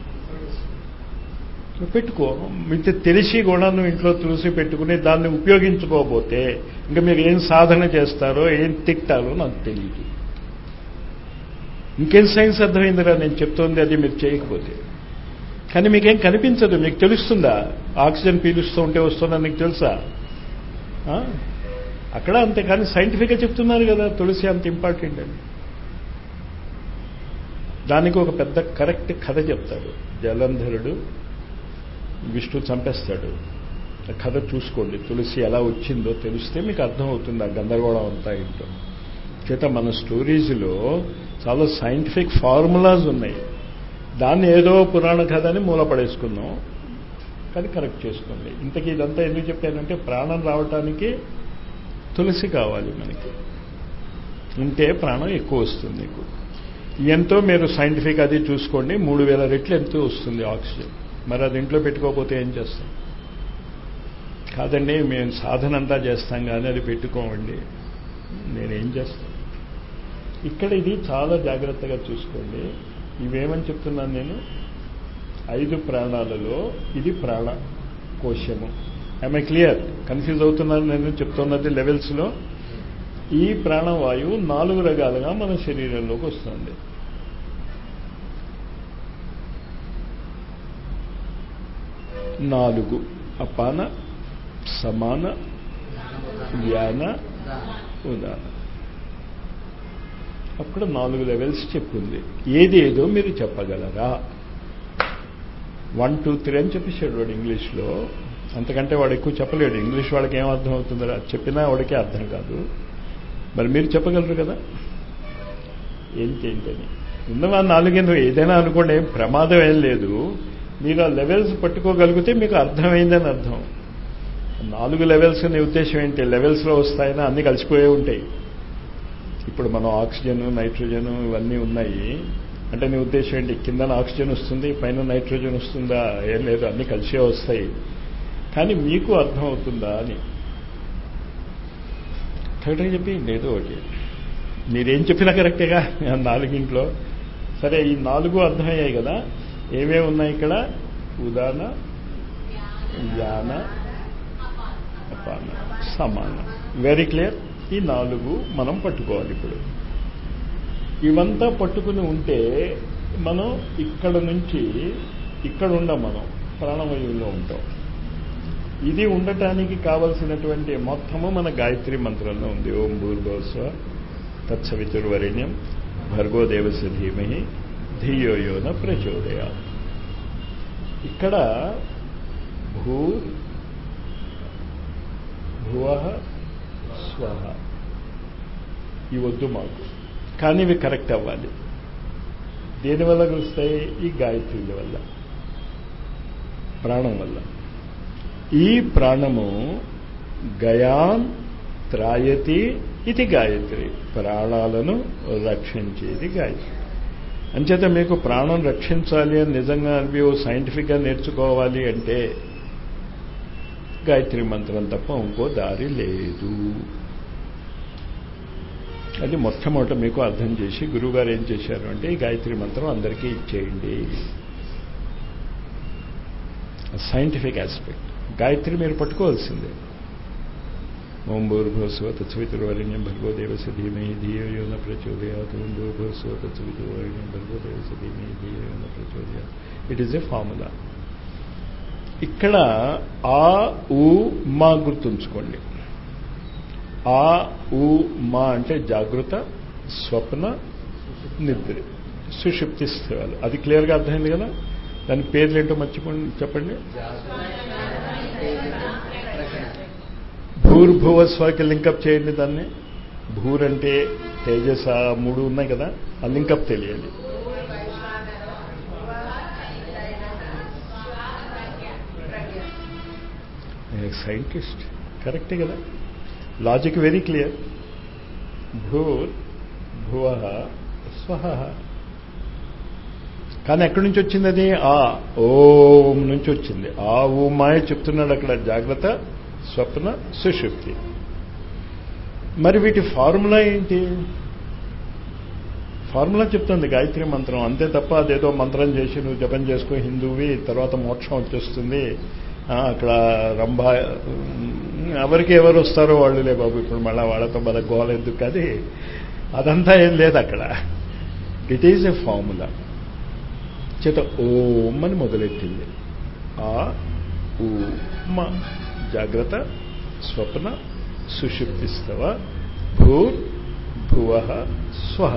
పెట్టుకో మీకు తెలిసి కూడా నువ్వు ఇంట్లో తులసి పెట్టుకుని దాన్ని ఉపయోగించుకోకపోతే ఇంకా మీరు ఏం సాధన చేస్తారో ఏం తిట్టారో నాకు తెలియదు ఇంకేం సైన్స్ అర్థమైందిరా నేను చెప్తోంది అది మీరు చేయకపోతే కానీ మీకేం కనిపించదు మీకు తెలుస్తుందా ఆక్సిజన్ పీలుస్తూ ఉంటే వస్తుందా నీకు తెలుసా అక్కడ అంతే కానీ సైంటిఫిక్గా చెప్తున్నారు కదా తులసి అంత ఇంపార్టెంట్ అని దానికి ఒక పెద్ద కరెక్ట్ కథ చెప్తాడు జలంధరుడు విష్ణు చంపేస్తాడు ఆ కథ చూసుకోండి తులసి ఎలా వచ్చిందో తెలిస్తే మీకు అర్థమవుతుంది ఆ గందరగోళం అంతా ఏంటో చేత మన స్టోరీస్లో చాలా సైంటిఫిక్ ఫార్ములాస్ ఉన్నాయి దాన్ని ఏదో పురాణ కథ అని మూలపడేసుకున్నాం కానీ కరెక్ట్ చేసుకోండి ఇంతకీ ఇదంతా ఎందుకు చెప్పానంటే ప్రాణం రావటానికి తులసి కావాలి మనకి ఉంటే ప్రాణం ఎక్కువ వస్తుంది మీకు ఎంతో మీరు సైంటిఫిక్ అది చూసుకోండి మూడు వేల రెట్లు ఎంతో వస్తుంది ఆక్సిజన్ మరి అది ఇంట్లో పెట్టుకోకపోతే ఏం చేస్తాం కాదండి మేము సాధన అంతా చేస్తాం కానీ అది పెట్టుకోమండి నేనేం చేస్తాను ఇక్కడ ఇది చాలా జాగ్రత్తగా చూసుకోండి ఇవేమని చెప్తున్నాను నేను ఐదు ప్రాణాలలో ఇది ప్రాణ కోశము ఐ క్లియర్ కన్ఫ్యూజ్ అవుతున్నాను నేను చెప్తున్నది లెవెల్స్లో ఈ ప్రాణవాయువు నాలుగు రకాలుగా మన శరీరంలోకి వస్తుంది నాలుగు అపాన సమాన వ్యాన ఉదాన అప్పుడు నాలుగు లెవెల్స్ చెప్పింది ఏది ఏదో మీరు చెప్పగలరా వన్ టూ త్రీ అని చెప్పేశాడు వాడు ఇంగ్లీష్లో అంతకంటే వాడు ఎక్కువ చెప్పలేడు ఇంగ్లీష్ వాడికి ఏం అర్థం అవుతుందో అది చెప్పినా వాడికి అర్థం కాదు మరి మీరు చెప్పగలరు కదా ఏంటి ఏంటని ఉన్నవా నాలుగేందో ఏదైనా అనుకోండి ఏం ప్రమాదం ఏం లేదు మీరు ఆ లెవెల్స్ పట్టుకోగలిగితే మీకు అర్థమైందని అర్థం నాలుగు లెవెల్స్ అనే ఉద్దేశం ఏంటి లెవెల్స్లో వస్తాయని అన్ని కలిసిపోయే ఉంటాయి ఇప్పుడు మనం ఆక్సిజన్ నైట్రోజన్ ఇవన్నీ ఉన్నాయి అంటే నీ ఉద్దేశం ఏంటి కింద ఆక్సిజన్ వస్తుంది పైన నైట్రోజన్ వస్తుందా ఏం లేదు అన్ని కలిసే వస్తాయి కానీ మీకు అర్థం అవుతుందా అని కరెక్ట్గా చెప్పి లేదు ఒకటి మీరేం చెప్పినా కరెక్టేగా నాలుగింట్లో సరే ఈ నాలుగు అర్థమయ్యాయి కదా ఏమేమి ఉన్నాయి ఇక్కడ ఉదాన యాన అపాన సమాన వెరీ క్లియర్ ఈ నాలుగు మనం పట్టుకోవాలి ఇప్పుడు ఇవంతా పట్టుకుని ఉంటే మనం ఇక్కడ నుంచి ఇక్కడ ఉండం మనం ప్రాణమయంలో ఉంటాం ఇది ఉండటానికి కావలసినటువంటి మొత్తము మన గాయత్రి మంత్రంలో ఉంది ఓం భూర్భోస్వ తత్సవితుర్వరేణ్యం భర్గో దేవస్య ధీమహి ధియో యోన ప్రచోదయ ఇక్కడ భూ భువ స్వహ ఈ వద్దు మాకు కానీ ఇవి కరెక్ట్ అవ్వాలి దేనివల్ల కలుస్తాయి ఈ గాయత్రిల వల్ల ప్రాణం వల్ల ఈ ప్రాణము గయాన్ త్రాయతి ఇది గాయత్రి ప్రాణాలను రక్షించేది గాయత్రి అంచేత మీకు ప్రాణం రక్షించాలి అని నిజంగా అవి సైంటిఫిక్గా నేర్చుకోవాలి అంటే గాయత్రి మంత్రం తప్ప ఇంకో దారి లేదు అది మొట్టమొదట మీకు అర్థం చేసి గురువుగారు ఏం చేశారు అంటే ఈ గాయత్రి మంత్రం అందరికీ ఇచ్చేయండి సైంటిఫిక్ ఆస్పెక్ట్ గాయత్రి మీరు పట్టుకోవాల్సిందే ఓం భూర్భోస్వ తత్సవితుర్వరిణ్యం భర్గో దేవస్య ధీమహి ధియో యోన ప్రచోదయాత్ ఓం భూర్భోస్వ తత్సవితుర్వరిణ్యం భర్గో దేవస్య ధీమహి ధియో యోన ప్రచోదయాత్ ఇట్ ఈస్ ఎ ఫార్ములా ఇక్కడ ఆ ఉ మా గుర్తుంచుకోండి ఆ ఉ మా అంటే జాగృత స్వప్న నిద్ర సుషుప్తి స్థిరాలు అది క్లియర్గా అర్థమైంది కదా దాని పేర్లు ఏంటో మర్చిపోండి చెప్పండి భూర్భువ స్వకి లింకప్ చేయండి దాన్ని భూర్ అంటే తేజస మూడు ఉన్నాయి కదా ఆ లింకప్ తెలియాలి సైంటిస్ట్ కరెక్టే కదా లాజిక్ వెరీ క్లియర్ భూర్ భువ స్వహ కానీ ఎక్కడి నుంచి వచ్చింది అది ఆ ఓం నుంచి వచ్చింది ఆ ఓమాయ చెప్తున్నాడు అక్కడ జాగ్రత్త స్వప్న సుషుప్తి మరి వీటి ఫార్ములా ఏంటి ఫార్ములా చెప్తుంది గాయత్రి మంత్రం అంతే తప్ప అదేదో మంత్రం చేసి నువ్వు జపం చేసుకో హిందువువి తర్వాత మోక్షం వచ్చేస్తుంది అక్కడ రంభ ఎవరికి ఎవరు వస్తారో వాళ్ళులే బాబు ఇప్పుడు మళ్ళీ వాళ్ళతో మన గోల ఎందుకు అది అదంతా ఏం లేదు అక్కడ ఇట్ ఈజ్ ఎ ఫార్ములా చేత ఓం అని మొదలెట్టింది ఆ ఊ మ జాగ్రత్త స్వప్న సుషుప్తిస్తవ భూర్ భువ స్వహ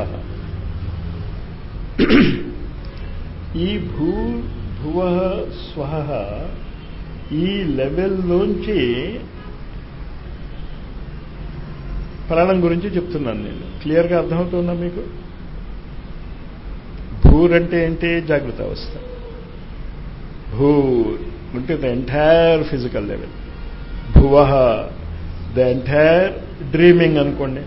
ఈ భూ భువ స్వహ ఈ లెవెల్లోంచి ప్రాణం గురించి చెప్తున్నాను నేను క్లియర్గా అర్థమవుతుందా మీకు భూర్ అంటే ఏంటి జాగ్రత్త అవస్థ భూర్ అంటే ద ఎంటైర్ ఫిజికల్ లెవెల్ భువ ద ఎంటైర్ డ్రీమింగ్ అనుకోండి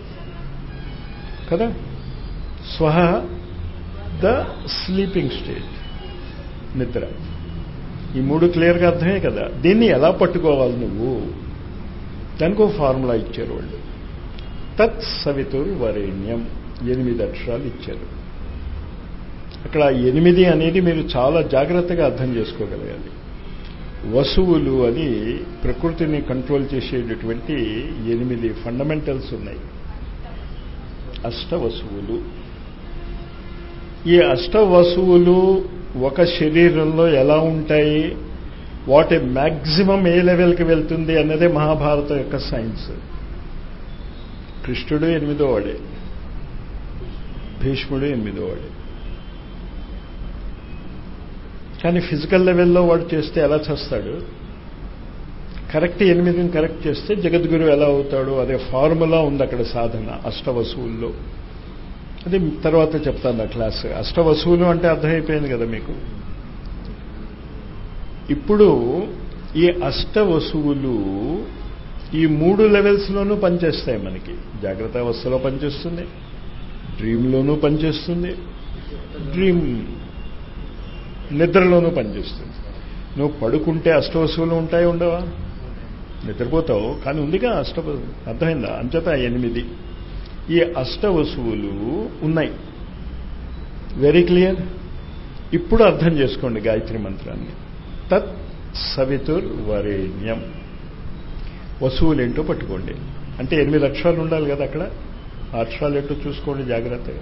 కదా స్వహ ద స్లీపింగ్ స్టేట్ నిద్ర ఈ మూడు క్లియర్గా అర్థమే కదా దీన్ని ఎలా పట్టుకోవాలి నువ్వు దానికి ఒక ఫార్ములా ఇచ్చారు వాళ్ళు తత్ సవితుర్ వరేణ్యం ఎనిమిది అక్షరాలు ఇచ్చారు అక్కడ ఎనిమిది అనేది మీరు చాలా జాగ్రత్తగా అర్థం చేసుకోగలగాలి వసువులు అని ప్రకృతిని కంట్రోల్ చేసేటటువంటి ఎనిమిది ఫండమెంటల్స్ ఉన్నాయి అష్ట వసువులు ఈ అష్ట వసువులు ఒక శరీరంలో ఎలా ఉంటాయి వాటి మ్యాక్సిమం ఏ లెవెల్కి వెళ్తుంది అన్నదే మహాభారతం యొక్క సైన్స్ కృష్ణుడు ఎనిమిదో వాడే భీష్ముడు ఎనిమిదో వాడే కానీ ఫిజికల్ లెవెల్లో వాడు చేస్తే ఎలా చేస్తాడు కరెక్ట్ ఎనిమిదిని కరెక్ట్ చేస్తే జగద్గురు ఎలా అవుతాడు అదే ఫార్ములా ఉంది అక్కడ సాధన అష్టవసువుల్లో అది తర్వాత చెప్తాను ఆ క్లాస్ అష్టవసువులు అంటే అర్థమైపోయింది కదా మీకు ఇప్పుడు ఈ అష్టవసువులు ఈ మూడు లెవెల్స్లోనూ పనిచేస్తాయి మనకి జాగ్రత్త అవస్థలో పనిచేస్తుంది డ్రీమ్లోనూ పనిచేస్తుంది డ్రీమ్ నిద్రలోనూ పనిచేస్తుంది నువ్వు పడుకుంటే అష్టవసువులు ఉంటాయి ఉండవా నిద్రపోతావు కానీ ఉందిగా అష్ట అర్థమైందా అంచేత ఎనిమిది ఈ అష్టవసువులు ఉన్నాయి వెరీ క్లియర్ ఇప్పుడు అర్థం చేసుకోండి గాయత్రి మంత్రాన్ని తత్ సవితుర్ వరేణ్యం వస్తువులు ఏంటో పట్టుకోండి అంటే ఎనిమిది అక్షరాలు ఉండాలి కదా అక్కడ ఆ అక్షరాలు ఏంటో చూసుకోండి జాగ్రత్తగా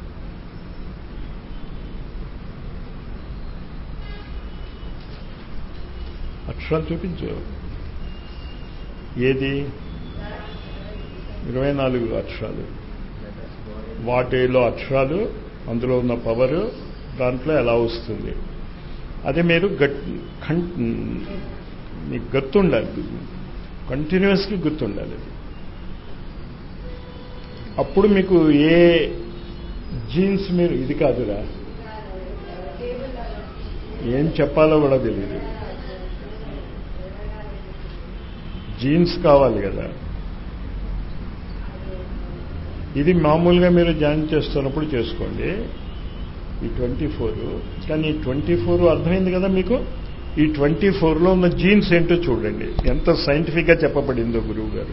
అక్షరాలు చూపించు ఏది ఇరవై నాలుగు అక్షరాలు వాటిలో అక్షరాలు అందులో ఉన్న పవర్ దాంట్లో ఎలా వస్తుంది అది మీరు గట్ ఖం మీకు గుర్తుండాలి కంటిన్యూస్గా గుర్తుండాలి అది అప్పుడు మీకు ఏ జీన్స్ మీరు ఇది కాదురా ఏం చెప్పాలో కూడా తెలియదు జీన్స్ కావాలి కదా ఇది మామూలుగా మీరు జాయిన్ చేస్తున్నప్పుడు చేసుకోండి ఈ ట్వంటీ ఫోర్ కానీ ఈ ట్వంటీ ఫోర్ అర్థమైంది కదా మీకు ఈ ట్వంటీ ఫోర్లో ఉన్న జీన్స్ ఏంటో చూడండి ఎంత సైంటిఫిక్గా చెప్పబడిందో గురువు గారు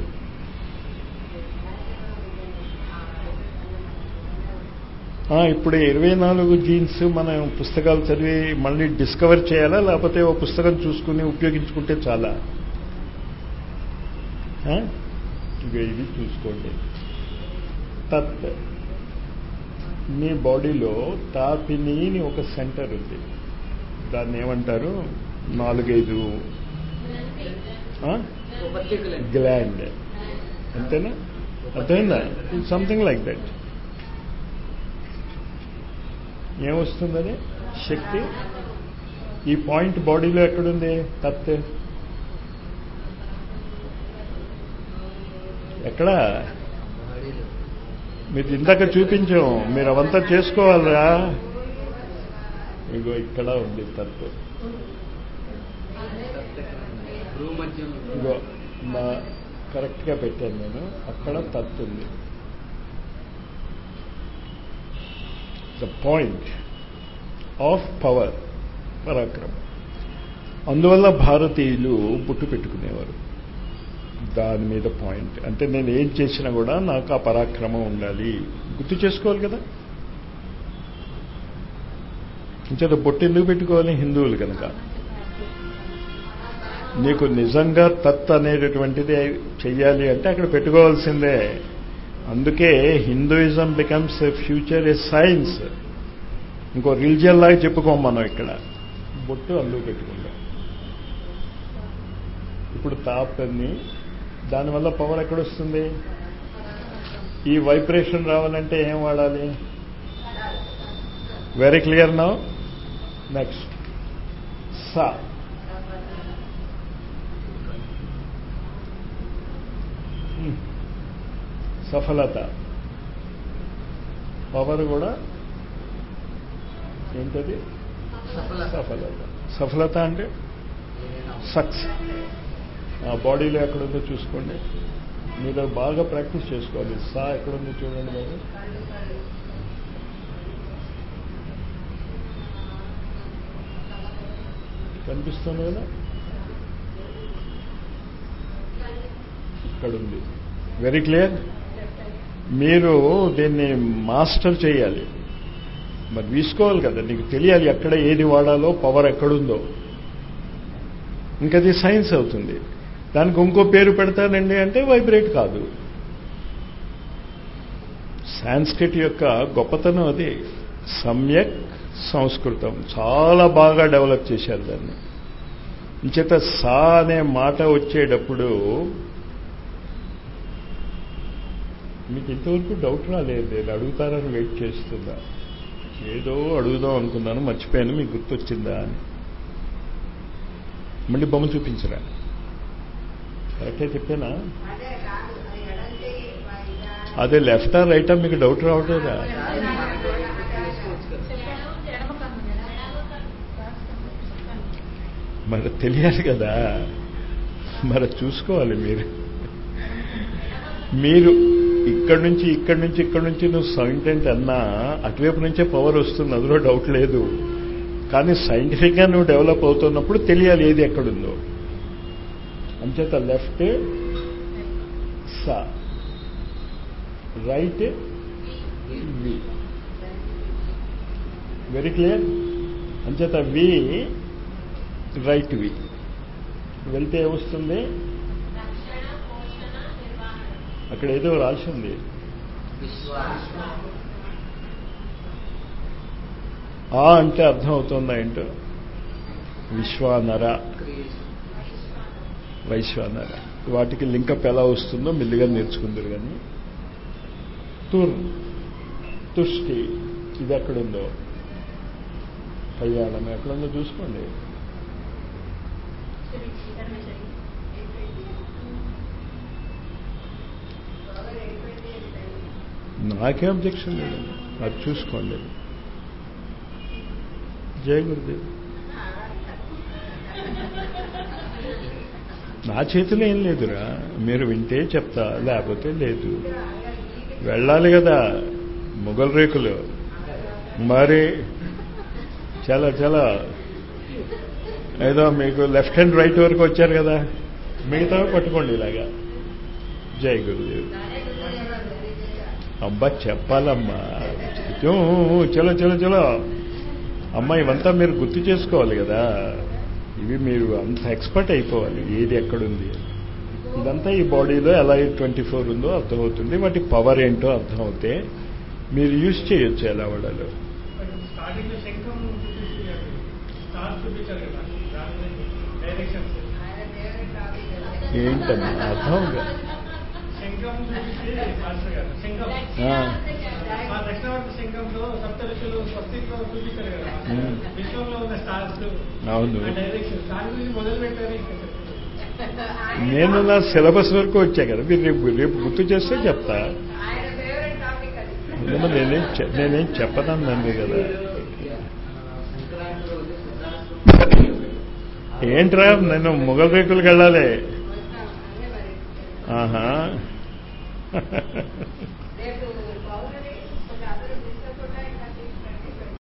ఇప్పుడు ఇరవై నాలుగు జీన్స్ మనం పుస్తకాలు చదివి మళ్ళీ డిస్కవర్ చేయాలా లేకపోతే ఓ పుస్తకం చూసుకుని ఉపయోగించుకుంటే చాలా ఇక ఇది చూసుకోండి తత్ మీ బాడీలో తాపిని అని ఒక సెంటర్ ఉంది దాన్ని ఏమంటారు నాలుగైదు గ్లాండ్ అంతేనా అర్థమైందా సంథింగ్ లైక్ దట్ ఏమొస్తుందని శక్తి ఈ పాయింట్ బాడీలో ఎక్కడుంది తత్ ఎక్కడ మీరు ఇందాక చూపించాం మీరు అవంతా చేసుకోవాలరా ఇగో ఇక్కడ ఉంది తత్వం ఇగో మా కరెక్ట్గా పెట్టాను నేను అక్కడ తత్ ఉంది ద పాయింట్ ఆఫ్ పవర్ పరాక్రమం అందువల్ల భారతీయులు బుట్టు పెట్టుకునేవారు దాని మీద పాయింట్ అంటే నేను ఏం చేసినా కూడా నాకు ఆ పరాక్రమం ఉండాలి గుర్తు చేసుకోవాలి కదా ఇంచేత బొట్టు ఎందుకు పెట్టుకోవాలి హిందువులు కనుక నీకు నిజంగా తత్ అనేటటువంటిది చెయ్యాలి అంటే అక్కడ పెట్టుకోవాల్సిందే అందుకే Hinduism becomes a future a science ఇంకో రిలిజియన్ లాగా చెప్పుకోం మనం ఇక్కడ బొట్టు అందుకు పెట్టుకుంటాం ఇప్పుడు తాపని దానివల్ల పవర్ ఎక్కడొస్తుంది ఈ వైబ్రేషన్ రావాలంటే ఏం వాడాలి వెరీ క్లియర్ నౌ నెక్స్ట్ సా సఫలత పవర్ కూడా ఏంటది సఫలత సఫలత అంటే సక్స్ ఆ బాడీలో ఎక్కడుందో చూసుకోండి మీరు బాగా ప్రాక్టీస్ చేసుకోవాలి సా ఎక్కడుందో చూడండి బాబు కనిపిస్తుంది కదా ఇక్కడుంది వెరీ క్లియర్ మీరు దీన్ని మాస్టర్ చేయాలి మరి తీసుకోవాలి కదా నీకు తెలియాలి ఎక్కడ ఏది వాడాలో పవర్ ఎక్కడుందో ఇంకది సైన్స్ అవుతుంది దానికి ఇంకో పేరు పెడతానండి అంటే వైబ్రేట్ కాదు సాంస్క్రిట్ యొక్క గొప్పతనం అది సమ్యక్ సంస్కృతం చాలా బాగా డెవలప్ చేశారు దాన్ని ఇంచేత సా అనే మాట వచ్చేటప్పుడు మీకు ఇంతవరకు డౌట్ రాలేదు నేను అడుగుతారని వెయిట్ చేస్తుందా ఏదో అడుగుదాం అనుకున్నాను మర్చిపోయాను మీకు గుర్తొచ్చిందా అని మళ్ళీ బొమ్మ చూపించరా కరెక్టే చెప్పానా అదే లెఫ్టా రైటా మీకు డౌట్ రావట్లేదా మరి తెలియాలి కదా మరి చూసుకోవాలి మీరు మీరు ఇక్కడి నుంచి ఇక్కడి నుంచి ఇక్కడి నుంచి నువ్వు సైంటెంట్ అన్నా అటువైపు నుంచే పవర్ వస్తుంది అందులో డౌట్ లేదు కానీ సైంటిఫిక్గా నువ్వు డెవలప్ అవుతున్నప్పుడు తెలియాలి ఏది ఎక్కడుందో అంచేత left so right we very clear అంచేత వి రైట్ వి వెళ్తే ఏమొస్తుంది రక్షణ పోషణ నిర్వహణ అక్కడ ఏదో రాసి ఉంది ఆ అంటే అర్థం అవుతుందా ఏంటో విశ్వానర వైశ్వానర వాటికి లింకప్ ఎలా వస్తుందో మెల్లిగా నేర్చుకుందరు కానీ తుర్ తుష్టి ఇది ఎక్కడుందో కళ్యాణం ఎక్కడుందో చూసుకోండి నాకే అబ్జెక్షన్ లేదు అది చూసుకోండి జయ గురుదేవ్ నా చేతిలో ఏం లేదురా మీరు వింటే చెప్తా లేకపోతే లేదు వెళ్ళాలి కదా మొగల్ రేకులు మరి చాలా చాలా ఏదో మీకు లెఫ్ట్ హ్యాండ్ రైట్ వరకు వచ్చారు కదా మిగతా పట్టుకోండి ఇలాగా జై గురుదేవ్ అబ్బా చెప్పాలమ్మా చూ, చలో చలో చలో అమ్మా ఇవంతా మీరు గుర్తు చేసుకోవాలి కదా ఇవి మీరు అంత ఎక్స్పర్ట్ అయిపోవాలి ఏది ఎక్కడుంది ఇదంతా ఈ బాడీలో ఎలా ట్వంటీ ఫోర్ ఉందో అర్థమవుతుంది వాటి పవర్ ఏంటో అర్థమవుతే మీరు యూజ్ చేయొచ్చు ఎలా వాడాలో స్టార్టింగ్ లో శంఖం చూపించారు స్టార్ చూపించారు కదా దాని డైరెక్షన్స్ ఏంటమ్మా అర్థం కాదు. శంఖం చూపించి శాస్త్రి గారు శంఖం ఆ, ఆ దక్షిణావర్త శంఖంలో సప్త ఋషులు స్వస్తిలో చూపించారు కదా మ్మ్. విశ్వంలో ఉన్న స్టార్స్ అవును ఆ డైరెక్షన్ దాని గురించి మొదలు పెట్టారు ఇంకా చెప్పారు. నేను నా సిలబస్ వరకు వచ్చా కదా మీరు రేపు రేపు గుర్తు చేస్తే చెప్తా ఆయన ఫేవరెట్ టాపిక్ అది ఏమో నేనేం చె- నేనేం చెప్పనన్నాను కదా ఏంట్రా నేను మొగల్ రేకులకు వెళ్ళాలి వస్తాం అదే మరి ఆహా రేపు పౌర్ణమి